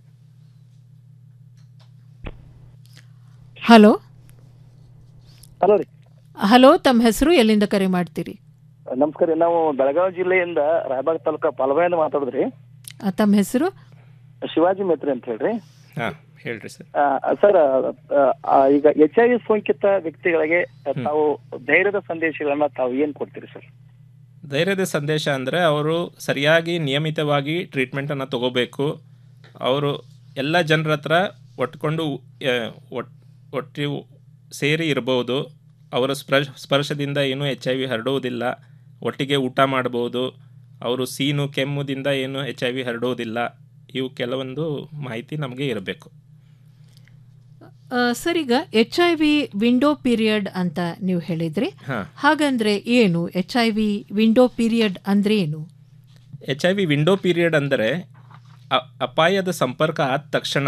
ಹಲೋ ಹಲೋ ರೀ ಹಲೋ ತಮ್ಮ ಹೆಸರು ಎಲ್ಲಿಂದ ಕರೆ ಮಾಡ್ತೀರಿ ನಮಸ್ಕಾರ ರೀ ನಾವು ಬೆಳಗಾವಿ ಜಿಲ್ಲೆಯಿಂದ ರಾಯಬಾಗ್ ತಾಲೂಕ ಪಾಲ್ವಾಯಿಂದ ಮಾತಾಡಿದ್ರಿ ಆ, ತಮ್ಮ ಹೆಸರು ಶಿವಾಜಿ ಮೇತ್ರಿ ಅಂತ ಹೇಳ್ರಿ ಹಾಂ ಹೇಳ್ರಿ ಸರ್ ಆ, ಸರ್ ಆ, ಆ, ಈಗ ಎಚ್ ಐ ವಿ ಸೋಂಕಿತ ವ್ಯಕ್ತಿಗಳಿಗೆ ತಾವು ಧೈರ್ಯದ ಸಂದೇಶಗಳನ್ನ ತಾವು ಏನ್ ಕೊಡ್ತೀರಿ ಸರ್ ಧೈರ್ಯದ ಸಂದೇಶ ಅಂದರೆ ಅವರು ಸರಿಯಾಗಿ ನಿಯಮಿತವಾಗಿ ಟ್ರೀಟ್ಮೆಂಟನ್ನು ತಗೋಬೇಕು ಅವರು ಎಲ್ಲ ಜನರ ಹತ್ರ ಒಟ್ಕೊಂಡು ಆ, ಒಟ್ ಒಟ್ಟು ಸೇರಿ ಇರ್ಬೋದು ಅವರ ಸ್ಪರ್ಶ ಸ್ಪರ್ಶದಿಂದ ಏನೂ ಎಚ್ ಐ ವಿ ಹರಡುವುದಿಲ್ಲ ಒಟ್ಟಿಗೆ ಊಟ ಮಾಡ್ಬೋದು ಅವರು ಸೀನು ಕೆಮ್ಮುದಿಂದ ಏನು ಎಚ್ ಐ ವಿ ಹರಡುವುದಿಲ್ಲ ಇವು ಕೆಲವೊಂದು ಮಾಹಿತಿ ನಮಗೆ ಇರಬೇಕು ಆ, ಸರ್ ಈಗ H I V window period ಅಂತ ನೀವು ಹೇಳಿದ್ರಿ ಹಾಂ ಹಾಗಂದ್ರೆ ಏನು H I V window period ಅಂದ್ರೆ ಏನು H I V window period ಅಂದರೆ ಅ- ಅಪಾಯದ ಸಂಪರ್ಕ ಆದ ತಕ್ಷಣ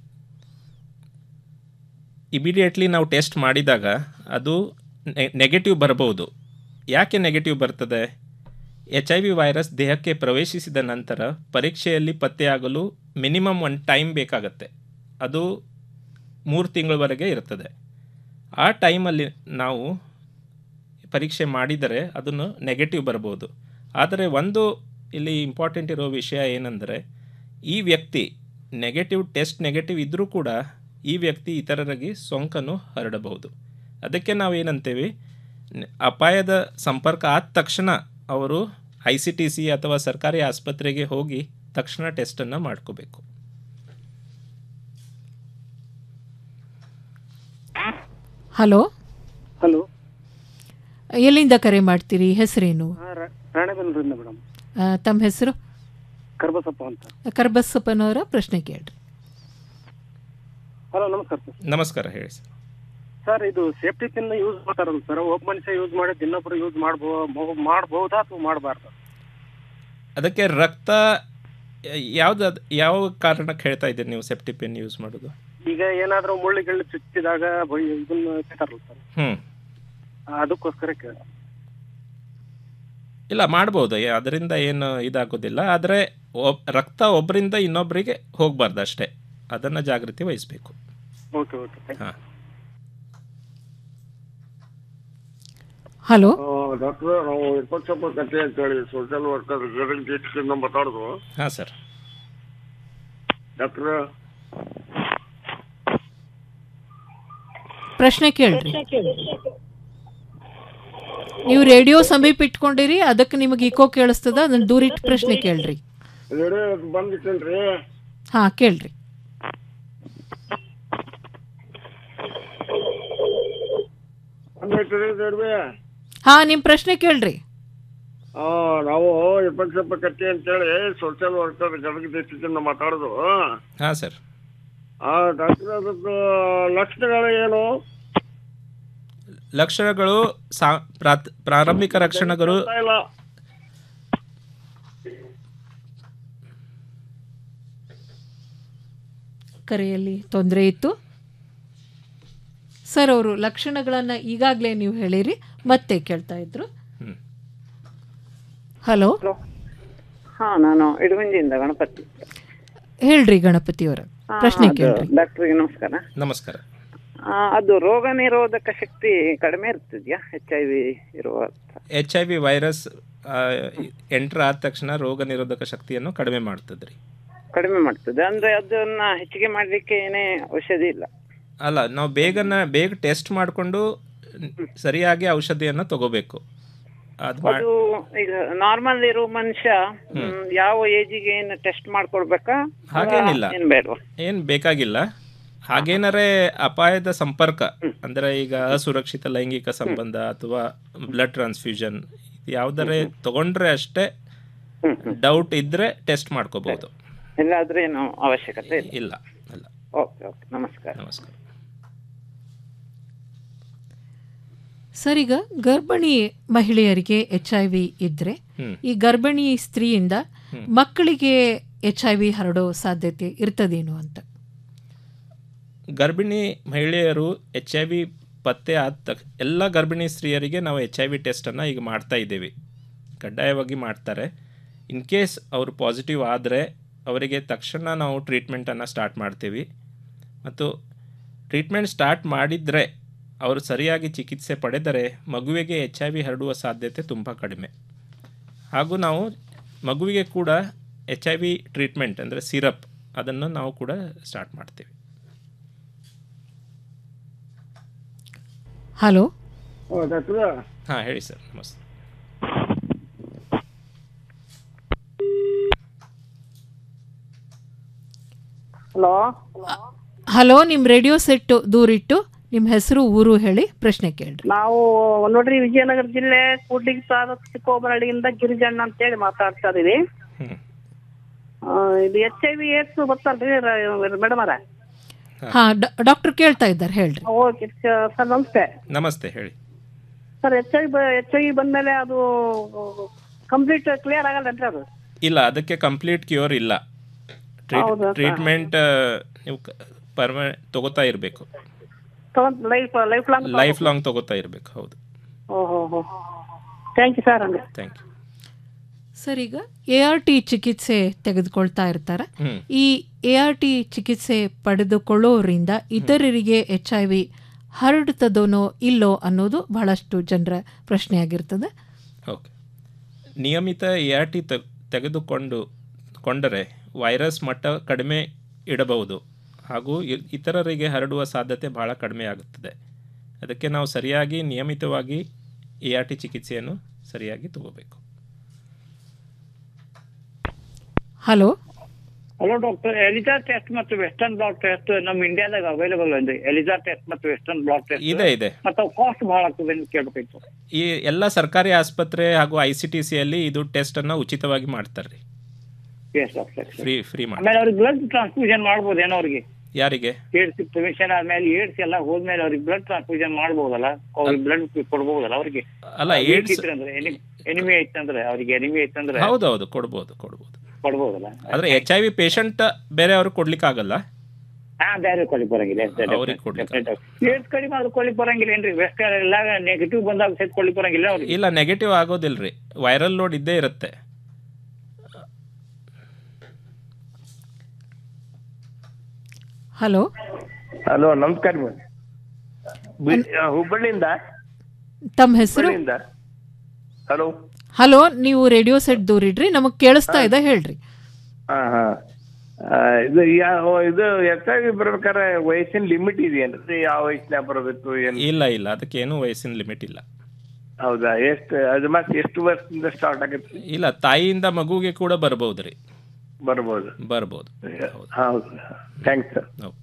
ಇಮಿಡಿಯೇಟ್ಲಿ ನಾವು ಟೆಸ್ಟ್ ಮಾಡಿದಾಗ ಅದು ನೆಗೆಟಿವ್ ಬರಬಹುದು ಯಾಕೆ ನೆಗೆಟಿವ್ ಬರ್ತದೆ ಎಚ್ ಐ ವಿ ವೈರಸ್ ದೇಹಕ್ಕೆ ಪ್ರವೇಶಿಸಿದ ನಂತರ ಪರೀಕ್ಷೆಯಲ್ಲಿ ಪತ್ತೆಯಾಗಲು ಮಿನಿಮಮ್ ಒಂದು ಟೈಮ್ ಬೇಕಾಗತ್ತೆ ಅದು ಮೂರು ತಿಂಗಳವರೆಗೆ ಇರ್ತದೆ ಆ ಟೈಮಲ್ಲಿ ನಾವು ಪರೀಕ್ಷೆ ಮಾಡಿದರೆ ಅದನ್ನು ನೆಗೆಟಿವ್ ಬರ್ಬೋದು ಆದರೆ ಒಂದು ಇಲ್ಲಿ ಇಂಪಾರ್ಟೆಂಟ್ ಇರೋ ವಿಷಯ ಏನಂದರೆ ಈ ವ್ಯಕ್ತಿ ನೆಗೆಟಿವ್ ಟೆಸ್ಟ್ ನೆಗೆಟಿವ್ ಇದ್ದರೂ ಕೂಡ ಈ ವ್ಯಕ್ತಿ ಇತರರಿಗೆ ಸೋಂಕನ್ನು ಹರಡಬಹುದು ಅದಕ್ಕೆ ನಾವು ಏನಂತೇವೆ ನ- ಅಪಾಯದ ಸಂಪರ್ಕ ಆದ ತಕ್ಷಣ ಅವರು ಐ ಸಿ ಟಿ ಸಿ ಅಥವಾ ಸರ್ಕಾರಿ ಆಸ್ಪತ್ರೆಗೆ ಹೋಗಿ ತಕ್ಷಣ ಟೆಸ್ಟನ್ನು ಮಾಡ್ಕೋಬೇಕು ಹಲೋ ಹಲೋ ಎಲ್ಲಿಂದ ಕರೆ ಮಾಡ್ತೀರಿ ಹೆಸರೇನು ರಾಣೆಬೆನ್ನೂರಿಂದ ಮೇಡಮ್ ಆ, ತಮ್ಮ ಹೆಸರು ಕರ್ಬಸಪ್ಪ ಅಂತ ಕರ್ಬಸ್ಸಪ್ಪನವರ ಪ್ರಶ್ನೆ ಕೇಳ್ರಿ ಹಲೋ ನಮಸ್ಕಾರ ಸರ್ ನಮಸ್ಕಾರ ಹೇಳಿ ಸರ್ ಸರ್ ಇದು ಸೇಫ್ಟಿ ಪಿನ್ ಯೂಸ್ ಮಾಡ್ತಾರಲ್ಲ ಸರ್ ಒಬ್ಬ ಮನುಷ್ಯ ಯೂಸ್ ಮಾಡಿದ್ ಇನ್ನೊಬ್ರು ಯೂಸ್ ಮಾಡ್ಬೋ ಮಾಡಬಹುದಾ ಅಥವಾ ಮಾಡಬಾರ್ದು ಅದಕ್ಕೆ ರಕ್ತ ಯಾವ್ದು ಯಾವ ಕಾರಣಕ್ಕೆ ಹೇಳ್ತಾ ಇದ್ದೀರಿ ನೀವು ಸೆಪ್ಟಿ ಪೆನ್ ಯೂಸ್ ಮಾಡೋದು ಈಗ ಏನಾದ್ರೂ ಮುಳ್ಳು ಗಿಳ್ಳು ಚುಚ್ಚಿದಾಗ ಬೈ- ಇದನ್ನ ತಿಂತಾರಲ್ಲ ಸರ್ ಹ್ಞೂ ಅದಕ್ಕೋಸ್ಕರ ಕೇಳ ಇಲ್ಲ ಮಾಡ್ಬೋದು ಏ- ಅದರಿಂದ ಏನು ಇದಾಗೋದಿಲ್ಲ ಆದರೆ ಒಬ್ ರಕ್ತ ಒಬ್ಬರಿಂದ ಇನ್ನೊಬ್ಬರಿಗೆ ಹೋಗಬಾರ್ದು ಅಷ್ಟೇ ಅದನ್ನು ಜಾಗೃತಿ ವಹಿಸಬೇಕು ಓಕೆ ಓಕೆ ಹಾಂ ಹಲೋ ಡಾಕ್ಟ್ರ್ ನಾವು ಇಪ್ಪತ್ತಪ್ಪ ಕತೆ ಅಂತ ಹೇಳಿ ಸೋಷಿಯಲ್ ವರ್ಕರ್ ಗದಗ ಡಿಸ್ಟ್ರಿಕ್ಟ್ ಮಾತಾಡೋದು ಹಾಂ ಸರ್ ಡಾಕ್ಟ್ರ್ ಪ್ರಶ್ನೆ ಕೇಳ್ರಿ ನೀವು ರೇಡಿಯೋ ಸಮೀಪ ಇಟ್ಕೊಂಡಿರಿ ಅದಕ್ಕೆ ನಿಮಗೆ ಇಕೋ ಕೇಳಿಸ್ತದ ಅದನ್ನ ದೂರಿಟ್ಟು ಪ್ರಶ್ನೆ ಕೇಳ್ರಿ ರೇಡಿಯೋ ಬಂದಿತ್ತೇನ್ರಿ ಹಾ ಕೇಳ್ರಿ ಬಂದೈತ್ರಿ ರೇಡಿಯೋ ಹಾ ನಿಮ್ ಪ್ರಶ್ನೆ ಕೇಳ್ರಿ ಆ ನಾವು ಇಪ್ಪತ್ತಪ್ಪ ಕಟ್ಟೆ ಅಂತೇಳಿ ಸೋಷಿಯಲ್ ವರ್ಕರ್ ಗದಗ ಡಿಸ್ಟ್ರಿಕ್ಟ್ ಮಾತಾಡೋದು ಹಾಂ ಸರ್ ಆ ಡಾಕ್ಟರ್ ಅದಕ್ಕೆ ಲಕ್ಷಣಗಳು ಏನು ಲಕ್ಷಣಗಳು ಸಾ ಪ್ರಾತ್- ಪ್ರಾರಂಭಿಕ ಲಕ್ಷಣಗಳು ಇಲ್ಲ ಕರೆಯಲ್ಲಿ ತೊಂದರೆ ಇತ್ತು ಸರ್ ಅವರು ಲಕ್ಷಣಗಳನ್ನ ಈಗಾಗಲೇ ನೀವು ಹೇಳಿರಿ ಮತ್ತೆ ಕೇಳ್ತಾ ಇದ್ರು ಹಲೋ ಹಾ ನಾನು ಇಡಗುಂಜಿಯಿಂದ ಗಣಪತಿ ಹೇಳ್ರಿ ಗಣಪತಿಯವರ ಪ್ರಶ್ನೆ ಕೇಳ್ರಿ ಡಾಕ್ಟರ್ಗೆ ನಮಸ್ಕಾರ ನಮಸ್ಕಾರ ಆ, ಅದು ರೋಗ ನಿರೋಧಕ ಶಕ್ತಿ ಕಡಿಮೆ ಇರ್ತಿದ್ಯಾ ಎಚ್ ಐ ವಿ ಇರುವ H I V virus entry ಆದ ತಕ್ಷಣ ರೋಗ ನಿರೋಧಕ ಶಕ್ತಿಯನ್ನು ಕಡಿಮೆ ಮಾಡ್ತದೆ ರೀ ಕಡಿಮೆ ಮಾಡ್ತದೆ ಅಂದ್ರೆ ಅದನ್ನ ಹೆಚ್ಚಿಗೆ ಮಾಡ್ಲಿಕ್ಕೆ ಏನೇ ಔಷಧಿ ಇಲ್ಲ ಅಲ್ಲ ನಾವು ಬೇಗನ ಬೇಗ ಟೆಸ್ಟ್ ಮಾಡಿಕೊಂಡು ಸರಿಯಾಗಿ ಔಷಧಿಯನ್ನು ತಗೋಬೇಕು ಅದು ಮಾ ಅದು ಈಗ ನಾರ್ಮಲ್ ಇರೋ ಮನುಷ್ಯ ಹ್ಮ್, ಯಾವ ಏಜಿಗೆ ಏನು ಟೆಸ್ಟ್ ಮಾಡ್ಕೊಳ್ಬೇಕಾ ಹಾಗೇನಿಲ್ಲ ಏನ್ ಬೇಡವಾ ಏನು ಬೇಕಾಗಿಲ್ಲ ಹಾಗೇನಾರೆ ಅಪಾಯದ ಸಂಪರ್ಕ ಅಂದರೆ ಈಗ ಅಸುರಕ್ಷಿತ ಲೈಂಗಿಕ ಸಂಬಂಧ ಅಥವಾ ಬ್ಲಡ್ ಟ್ರಾನ್ಸ್ಫ್ಯೂಷನ್ ಯಾವುದರೆ ತಗೊಂಡ್ರೆ ಅಷ್ಟೇ ಡೌಟ್ ಇದ್ರೆ ಟೆಸ್ಟ್ ಮಾಡ್ಕೋಬಹುದು ಇಲ್ಲಾದ್ರೆ ಏನು ಅವಶ್ಯಕತೆ ಇಲ್ಲ ಇಲ್ಲ ಇಲ್ಲ ಓಕೆ ಓಕೆ ನಮಸ್ಕಾರ ನಮಸ್ಕಾರ ಸರ್ ಈಗ ಗರ್ಭಿಣಿ ಮಹಿಳೆಯರಿಗೆ ಎಚ್ ಐ ವಿ ಇದ್ರೆ ಹ್ಮ್. ಈ ಗರ್ಭಿಣಿ ಸ್ತ್ರೀಯಿಂದ ಮಕ್ಕಳಿಗೆ ಎಚ್ ಐ ವಿ ಹರಡೋ ಸಾಧ್ಯತೆ ಇರ್ತದೇನು ಅಂತ ಗರ್ಭಿಣಿ ಮಹಿಳೆಯರು ಎಚ್ ಐ ವಿ ಪತ್ತೆ ಆದ ತಕ್ಷ ಎಲ್ಲ ಗರ್ಭಿಣಿ ಸ್ತ್ರೀಯರಿಗೆ ನಾವು ಎಚ್ ಐ ವಿ ಟೆಸ್ಟನ್ನು ಈಗ ಮಾಡ್ತಾ ಇದ್ದೀವಿ ಕಡ್ಡಾಯವಾಗಿ ಮಾಡ್ತಾರೆ ಇನ್ ಕೇಸ್ ಅವರು ಪಾಸಿಟಿವ್ ಆದರೆ ಅವರಿಗೆ ತಕ್ಷಣ ನಾವು ಟ್ರೀಟ್ಮೆಂಟನ್ನು ಸ್ಟಾರ್ಟ್ ಮಾಡ್ತೀವಿ ಮತ್ತು ಟ್ರೀಟ್ಮೆಂಟ್ ಸ್ಟಾರ್ಟ್ ಮಾಡಿದರೆ ಅವರು ಸರಿಯಾಗಿ ಚಿಕಿತ್ಸೆ ಪಡೆದರೆ ಮಗುವಿಗೆ ಎಚ್ ಐ ವಿ ಹರಡುವ ಸಾಧ್ಯತೆ ತುಂಬ ಕಡಿಮೆ ಹಾಗೂ ನಾವು ಮಗುವಿಗೆ ಕೂಡ ಎಚ್ ಐ ವಿ ಟ್ರೀಟ್ಮೆಂಟ್ ಅಂದರೆ ಸಿರಪ್ ಅದನ್ನು ನಾವು ಕೂಡ ಸ್ಟಾರ್ಟ್ ಮಾಡ್ತೀವಿ ಹಲೋ ಡಾಕ್ಟರ್ ಹಾಂ ಹೇಳಿ ಸರ್ ನಮಸ್ತೆ ಹಲೋ ಹಲೋ ನಿಮ್ಮ ರೇಡಿಯೋ ಸೆಟ್ ದೂರಿಟ್ಟು ನಿಮ್ಮ ಹೆಸರು ಊರು ಹೇಳಿ ಪ್ರಶ್ನೆ ಕೇಳ್ರಿ ನಾವು ನೋಡ್ರಿ ವಿಜಯನಗರ ಜಿಲ್ಲೆ ಕೂಡ್ಲಿಗಿ ತಾಲೂಕು ಚಿಕ್ಕೋಬರಳ್ಳಿಯಿಂದ ಗಿರಿಜಣ್ಣ ಅಂತೇಳಿ ಮಾತಾಡ್ತಾ ಇದೀವಿ ಆ, ಇದು ಎಚ್ ಐ ವಿ ಏಡ್ಸ್ ಗೊತ್ತಲ್ರಿ ಮೇಡಮ್ ಅವರ ಹಾ ಡಾಕ್ಟರ್ ಕೇಳ್ತಾ ಇದ್ದಾರೆ ಹೇಳ್ರಿ ಓಕೆ ಸರ್ ನಮಸ್ತೆ ನಮಸ್ತೆ ಹೇಳಿ sir H I H I ಬಂದ್ಮೇಲೆ ಅದು ಕಂಪ್ಲೀಟ್ ಕ್ಲಿಯರ್ ಆಗಲ್ಲನ್ರಿ ಅದು ಇಲ್ಲ ಅದಕ್ಕೆ ಕಂಪ್ಲೀಟ್ ಕ್ಯೂರ್ ಇಲ್ಲ ಹೌದಾ ಸರ್? ಟ್ರೀಟ್ಮೆಂಟ್ ನೀವು ಪರ್ಮ ತಗೋತಾ ಇರಬೇಕು ತಗೊಂಡ್ life lifelong lifelong ತಗೋತಾ ಇರಬೇಕು ಹೌದು ಓಹೋ ಹೋ ಥ್ಯಾಂಕ್ ಯು ಸರ್ ಹಂಗೆ ಥ್ಯಾಂಕ್ ಯು ಸರ್ ಈಗ ಎ ಆರ್ ಟಿ ಚಿಕಿತ್ಸೆ ತೆಗೆದುಕೊಳ್ತಾ ಇರ್ತಾರೆ ಹ್ಮ್. ಈ ಎ ಆರ್ ಟಿ ಚಿಕಿತ್ಸೆ ಪಡೆದುಕೊಳ್ಳೋರಿಂದ ಇತರರಿಗೆ ಎಚ್ ಐ ವಿ ಹರಡುತ್ತದೋನೋ ಇಲ್ಲೋ ಅನ್ನೋದು ಬಹಳಷ್ಟು ಜನರ ಪ್ರಶ್ನೆಯಾಗಿರ್ತದೆ ಓಕೆ ನಿಯಮಿತ ಎ ಆರ್ ಟಿ ತೆಗೆದುಕೊಂಡು ಕೊಂಡರೆ ವೈರಸ್ ಮಟ್ಟ ಕಡಿಮೆ ಇಡಬಹುದು ಹಾಗೂ ಇ- ಇತರರಿಗೆ ಹರಡುವ ಸಾಧ್ಯತೆ ಬಹಳ ಕಡಿಮೆ ಆಗುತ್ತದೆ ಅದಕ್ಕೆ ನಾವು ಸರಿಯಾಗಿ ನಿಯಮಿತವಾಗಿ ಎ ಆರ್ ಟಿ ಚಿಕಿತ್ಸೆಯನ್ನು ಸರಿಯಾಗಿ ತಗೋಬೇಕು hello hello doctor ELISA test ಮತ್ತು ವೆಸ್ಟರ್ನ್ ಬ್ಲಾಡ್ ಟೆಸ್ಟ್ ನಮ್ಮ ಇಂಡಿಯಾದಾಗ ಅವೈಲೇಬಲ್ ಇದೆ ಎಲಿಜಾ ಟೆಸ್ಟ್ ಮತ್ತು ವೆಸ್ಟರ್ನ್ ಬ್ಲಾಡ್ ಟೆಸ್ಟ್ ಇದೆ ಇದೆ ಮತ್ತು ಅವು ಕಾಸ್ಟ್ ಬಹಳ ಆಗ್ತದೆ ಅಂತ ಕೇಳ್ಬೇಕಾಯ್ತು ಈ ಎಲ್ಲ ಸರ್ಕಾರಿ ಆಸ್ಪತ್ರೆ ಹಾಗೂ ಐ ಸಿ ಟಿ ಸಿಯಲ್ಲಿ ಇದು ಟೆಸ್ಟನ್ನು ಉಚಿತವಾಗಿ ಮಾಡ್ತಾರೆ ರೀ ಎಸ್ ಡಾಕ್ಟರ್ ಫ್ರೀ ಫ್ರೀ ಮಾಡಿ ಆಮೇಲೆ ಅವ್ರಿಗೆ ಬ್ಲಡ್ ಟ್ರಾನ್ಸ್ಫ್ಯೂಷನ್ ಮಾಡ್ಬೋದೇನೋ ಅವ್ರಿಗೆ ಯಾರಿಗೆ ಏಡ್ಸ್ ಪ್ರಿವೆನ್ಷನ್ ಆದ್ಮೇಲೆ ಏಡ್ಸ್ ಎಲ್ಲ ಹೋದ್ಮೇಲೆ ಅವ್ರಿಗೆ ಬ್ಲಡ್ ಟ್ರಾನ್ಸ್ಫ್ಯೂಷನ್ ಮಾಡ್ಬೋದಲ್ಲ ಅವ್ರಿಗೆ ಬ್ಲಡ್ ಕೊಡ್ಬೋದಲ್ಲ ಅವ್ರಿಗೆ ಅಲ್ಲ, AIDS- ಇತ್ತಂದ್ರೆ ಎನಿಮಿ ಐತಂದ್ರೆ ಅವ್ರಿಗೆ ಎನಿಮಿ ಐತಂದ್ರೆ ಹೌದೌದು ಕೊಡ್ಬೋದು ಕೊಡ್ಬೋದು ಕೊಡ್ಬೋದಲ್ಲ ಆದ್ರೆ ಎಚ್ ಐ ವಿ ಪೇಷಂಟ್ ಬೇರೆ ಅವ್ರಿಗೆ ಕೊಡ್ಲಿಕ್ಕೆ ಆಗಲ್ಲ ಹಾ ಬೇರೆ ಕೊಡ್ಲಿಕ್ಕೆ ಬರಂಗಿಲ್ಲ ಅವ್ರಿಗೆ ಕೊಡ್ಲಿಕ್ಕೆ ಏಡ್ಸ್ ಕಡಿಮೆ ಆದ್ರೂ ಕೊಡ್ಲಿಕ್ಕೆ ಬರಂಗಿಲ್ಲ ಏನ್ರಿ ವೆಸ್ಟ್ ಎಲ್ಲ ನೆಗೆಟಿವ್ ಬಂದಾಗ ಸಹಿತ ಕೊಡ್ಲಿಕ್ಕೆ ಬರಂಗಿಲ್ಲ ಅವ್ರಿಗೆ ಇಲ್ಲ ನೆಗೆಟಿವ್ ಆಗೋದಿಲ್ರಿ ವೈರಲ್ ಲೋಡ್ ಇದ್ದೇ ಇರುತ್ತೆ ಹಲೋ ಹಲೋ ನಮಸ್ಕಾರ ಮೇಡಮ್ ಬಿ- ಆ, ಹುಬ್ಬಳ್ಳಿಯಿಂದ ತಮ್ಮ ಹೆಸರು ಹುಬ್ಬಳ್ಳಿಯಿಂದ ಹಲೋ ಹಲೋ ನೀವು ರೇಡಿಯೋ ಸೆಟ್ ದೂರಿಡ್ರಿ ನಮಗ್ ಕೇಳಿಸ್ತಾ ಇದೆ ಹೇಳ್ರಿ ಹಾ ಹಾ ಆ, ಇದು ಯಾವ ಇದು ಎಚ್ ಐ ವಿ ಬರ್ಬೇಕಾದ್ರೆ ವಯಸ್ಸಿನ ಲಿಮಿಟ್ ಇದೆಯೇನ್ರಿ ಯಾವ ವಯಸ್ಸಿನಾಗ ಬರಬೇಕು ಏನು ಇಲ್ಲ ಇಲ್ಲ ಅದಕ್ಕೆ ಏನು ವಯಸ್ಸಿನ ಲಿಮಿಟ್ ಇಲ್ಲ ಹೌದಾ ಎಷ್ಟು ಅದು ಮತ್ತೆ ಎಷ್ಟು ವರ್ಷದಿಂದ ಸ್ಟಾರ್ಟ್ ಆಗತ್ತೆ ಇಲ್ಲ ತಾಯಿಯಿಂದ ಮಗುಗೆ ಕೂಡ ಬರ್ಬೋದ್ರಿ ಬರ್ಬೋದು ಬರ್ಬೋದು ಹೌದು ಥ್ಯಾಂಕ್ಸ್ ಸರ್ ಓಕೆ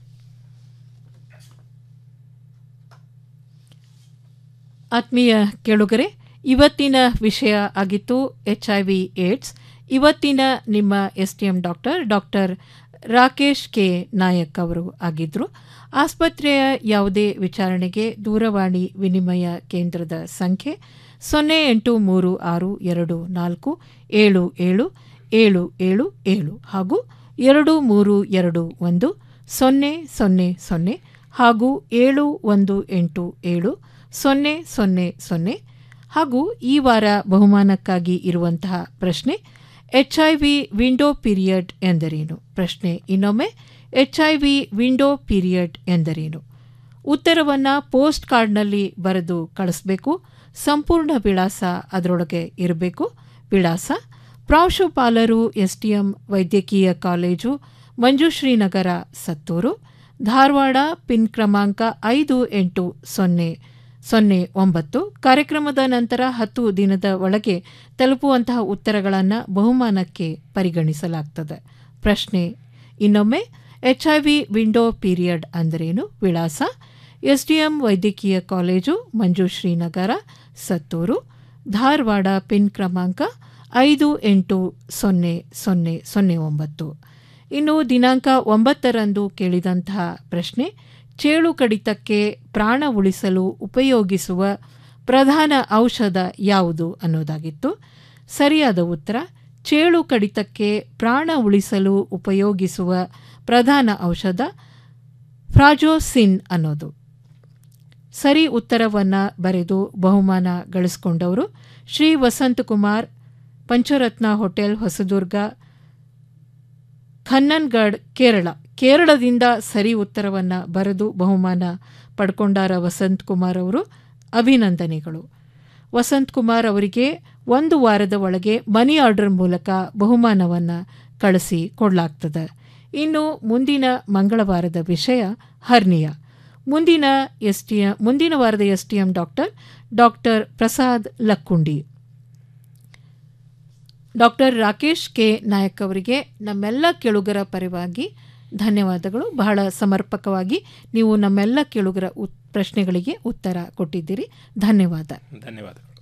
ಆತ್ಮೀಯ ಕೇಳುಗರೆ ಇವತ್ತಿನ ವಿಷಯ ಆಗಿತ್ತು ಎಚ್ ಐ ವಿ ಏಡ್ಸ್ ಇವತ್ತಿನ ನಿಮ್ಮ S T M doctor doctor Rakesh K Nayak ಅವರು ಆಗಿದ್ದರು ಆಸ್ಪತ್ರೆಯ ಯಾವುದೇ ವಿಚಾರಣೆಗೆ ದೂರವಾಣಿ ವಿನಿಮಯ ಕೇಂದ್ರದ ಸಂಖ್ಯೆ ಸೊನ್ನೆ ಎಂಟು ಮೂರು ಆರು ಎರಡು ನಾಲ್ಕು ಏಳು ಏಳು ಏಳು ಏಳು ಏಳು ಹಾಗೂ ಎರಡು ಮೂರು ಎರಡು ಒಂದು ಸೊನ್ನೆ ಸೊನ್ನೆ ಸೊನ್ನೆ ಹಾಗೂ ಏಳು ಒಂದು ಎಂಟು ಏಳು ಸೊನ್ನೆ ಸೊನ್ನೆ ಸೊನ್ನೆ ಹಾಗೂ ಈ ವಾರ ಬಹುಮಾನಕ್ಕಾಗಿ ಇರುವಂತಹ ಪ್ರಶ್ನೆ H I V window period ಎಂದರೇನು ಪ್ರಶ್ನೆ ಇನ್ನೊಮ್ಮೆ H I V window period ಎಂದರೇನು ಉತ್ತರವನ್ನು ಪೋಸ್ಟ್ ಕಾರ್ಡ್ನಲ್ಲಿ ಬರೆದು ಕಳಿಸ್ಬೇಕು ಸಂಪೂರ್ಣ ವಿಳಾಸ ಅದರೊಳಗೆ ಇರಬೇಕು ವಿಳಾಸ ಪ್ರಾಂಶುಪಾಲರು ಎಸ್ಟಿಎಂ ವೈದ್ಯಕೀಯ ಕಾಲೇಜು ಮಂಜುಶ್ರೀ ನಗರ ಸತ್ತೂರು ಧಾರವಾಡ ಪಿನ್ ಕ್ರಮಾಂಕ ಐದು ಎಂಟು ಸೊನ್ನೆ ಸೊನ್ನೆ ಒಂಬತ್ತು ಕಾರ್ಯಕ್ರಮದ ನಂತರ ಹತ್ತು ದಿನದ ಒಳಗೆ ತಲುಪುವಂತಹ ಉತ್ತರಗಳನ್ನು ಬಹುಮಾನಕ್ಕೆ ಪರಿಗಣಿಸಲಾಗ್ತದೆ ಪ್ರಶ್ನೆ ಇನ್ನೊಮ್ಮೆ H I V window period ಅಂದರೇನು ವಿಳಾಸ ಎಸ್ಡಿಎಂ ವೈದ್ಯಕೀಯ ಕಾಲೇಜು ಮಂಜುಶ್ರೀ ನಗರ ಸತ್ತೂರು ಧಾರವಾಡ ಪಿನ್ ಕ್ರಮಾಂಕ ಐದು ಎಂಟು ಸೊನ್ನೆ ಸೊನ್ನೆ ಸೊನ್ನೆ ಒಂಬತ್ತು ಇನ್ನು ದಿನಾಂಕ ಒಂಬತ್ತರಂದು ಕೇಳಿದಂತಹ ಪ್ರಶ್ನೆ ಚೇಳು ಕಡಿತಕ್ಕೆ ಪ್ರಾಣ ಉಳಿಸಲು ಉಪಯೋಗಿಸುವ ಪ್ರಧಾನ ಔಷಧ ಯಾವುದು ಅನ್ನೋದಾಗಿತ್ತು ಸರಿಯಾದ ಉತ್ತರ ಚೇಳು ಕಡಿತಕ್ಕೆ ಪ್ರಾಣ ಉಳಿಸಲು ಉಪಯೋಗಿಸುವ ಪ್ರಧಾನ ಔಷಧ ಫ್ರಾಜೋಸಿನ್ ಅನ್ನೋದು ಸರಿ ಉತ್ತರವನ್ನು ಬರೆದು ಬಹುಮಾನ ಗಳಿಸಿಕೊಂಡವರು ಶ್ರೀ ವಸಂತಕುಮಾರ್ ಪಂಚರತ್ನ ಹೋಟೆಲ್ ಹೊಸದುರ್ಗ ಖನ್ನನ್ಗಢ್ ಕೇರಳ ಕೇರಳದಿಂದ ಸರಿ ಉತ್ತರವನ್ನು ಬರೆದು ಬಹುಮಾನ ಪಡ್ಕೊಂಡಾರ ವಸಂತ್ ಕುಮಾರ್ ಅವರು ಅಭಿನಂದನೆಗಳು ವಸಂತ್ ಕುಮಾರ್ ಅವರಿಗೆ ಒಂದು ವಾರದ ಒಳಗೆ ಮನಿ ಆರ್ಡರ್ ಮೂಲಕ ಬಹುಮಾನವನ್ನು ಕಳಿಸಿ ಕೊಡಲಾಗ್ತದೆ ಇನ್ನು ಮುಂದಿನ ಮಂಗಳವಾರದ ವಿಷಯ ಹರ್ನಿಯ ಮುಂದಿನ ಎಸ್ ಟಿ ಮುಂದಿನ ವಾರದ S T M doctor doctor Prasad Lakkundi doctor Rakesh K Nayak ಅವರಿಗೆ ನಮ್ಮೆಲ್ಲ ಕೆಳುಗರ ಪರವಾಗಿ ಧನ್ಯವಾದಗಳು ಬಹಳ ಸಮರ್ಪಕವಾಗಿ ನೀವು ನಮ್ಮೆಲ್ಲ ಕೆಳುಗರ ಉತ್ ಪ್ರಶ್ನೆಗಳಿಗೆ ಉತ್ತರ ಕೊಟ್ಟಿದ್ದೀರಿ ಧನ್ಯವಾದ ಧನ್ಯವಾದಗಳು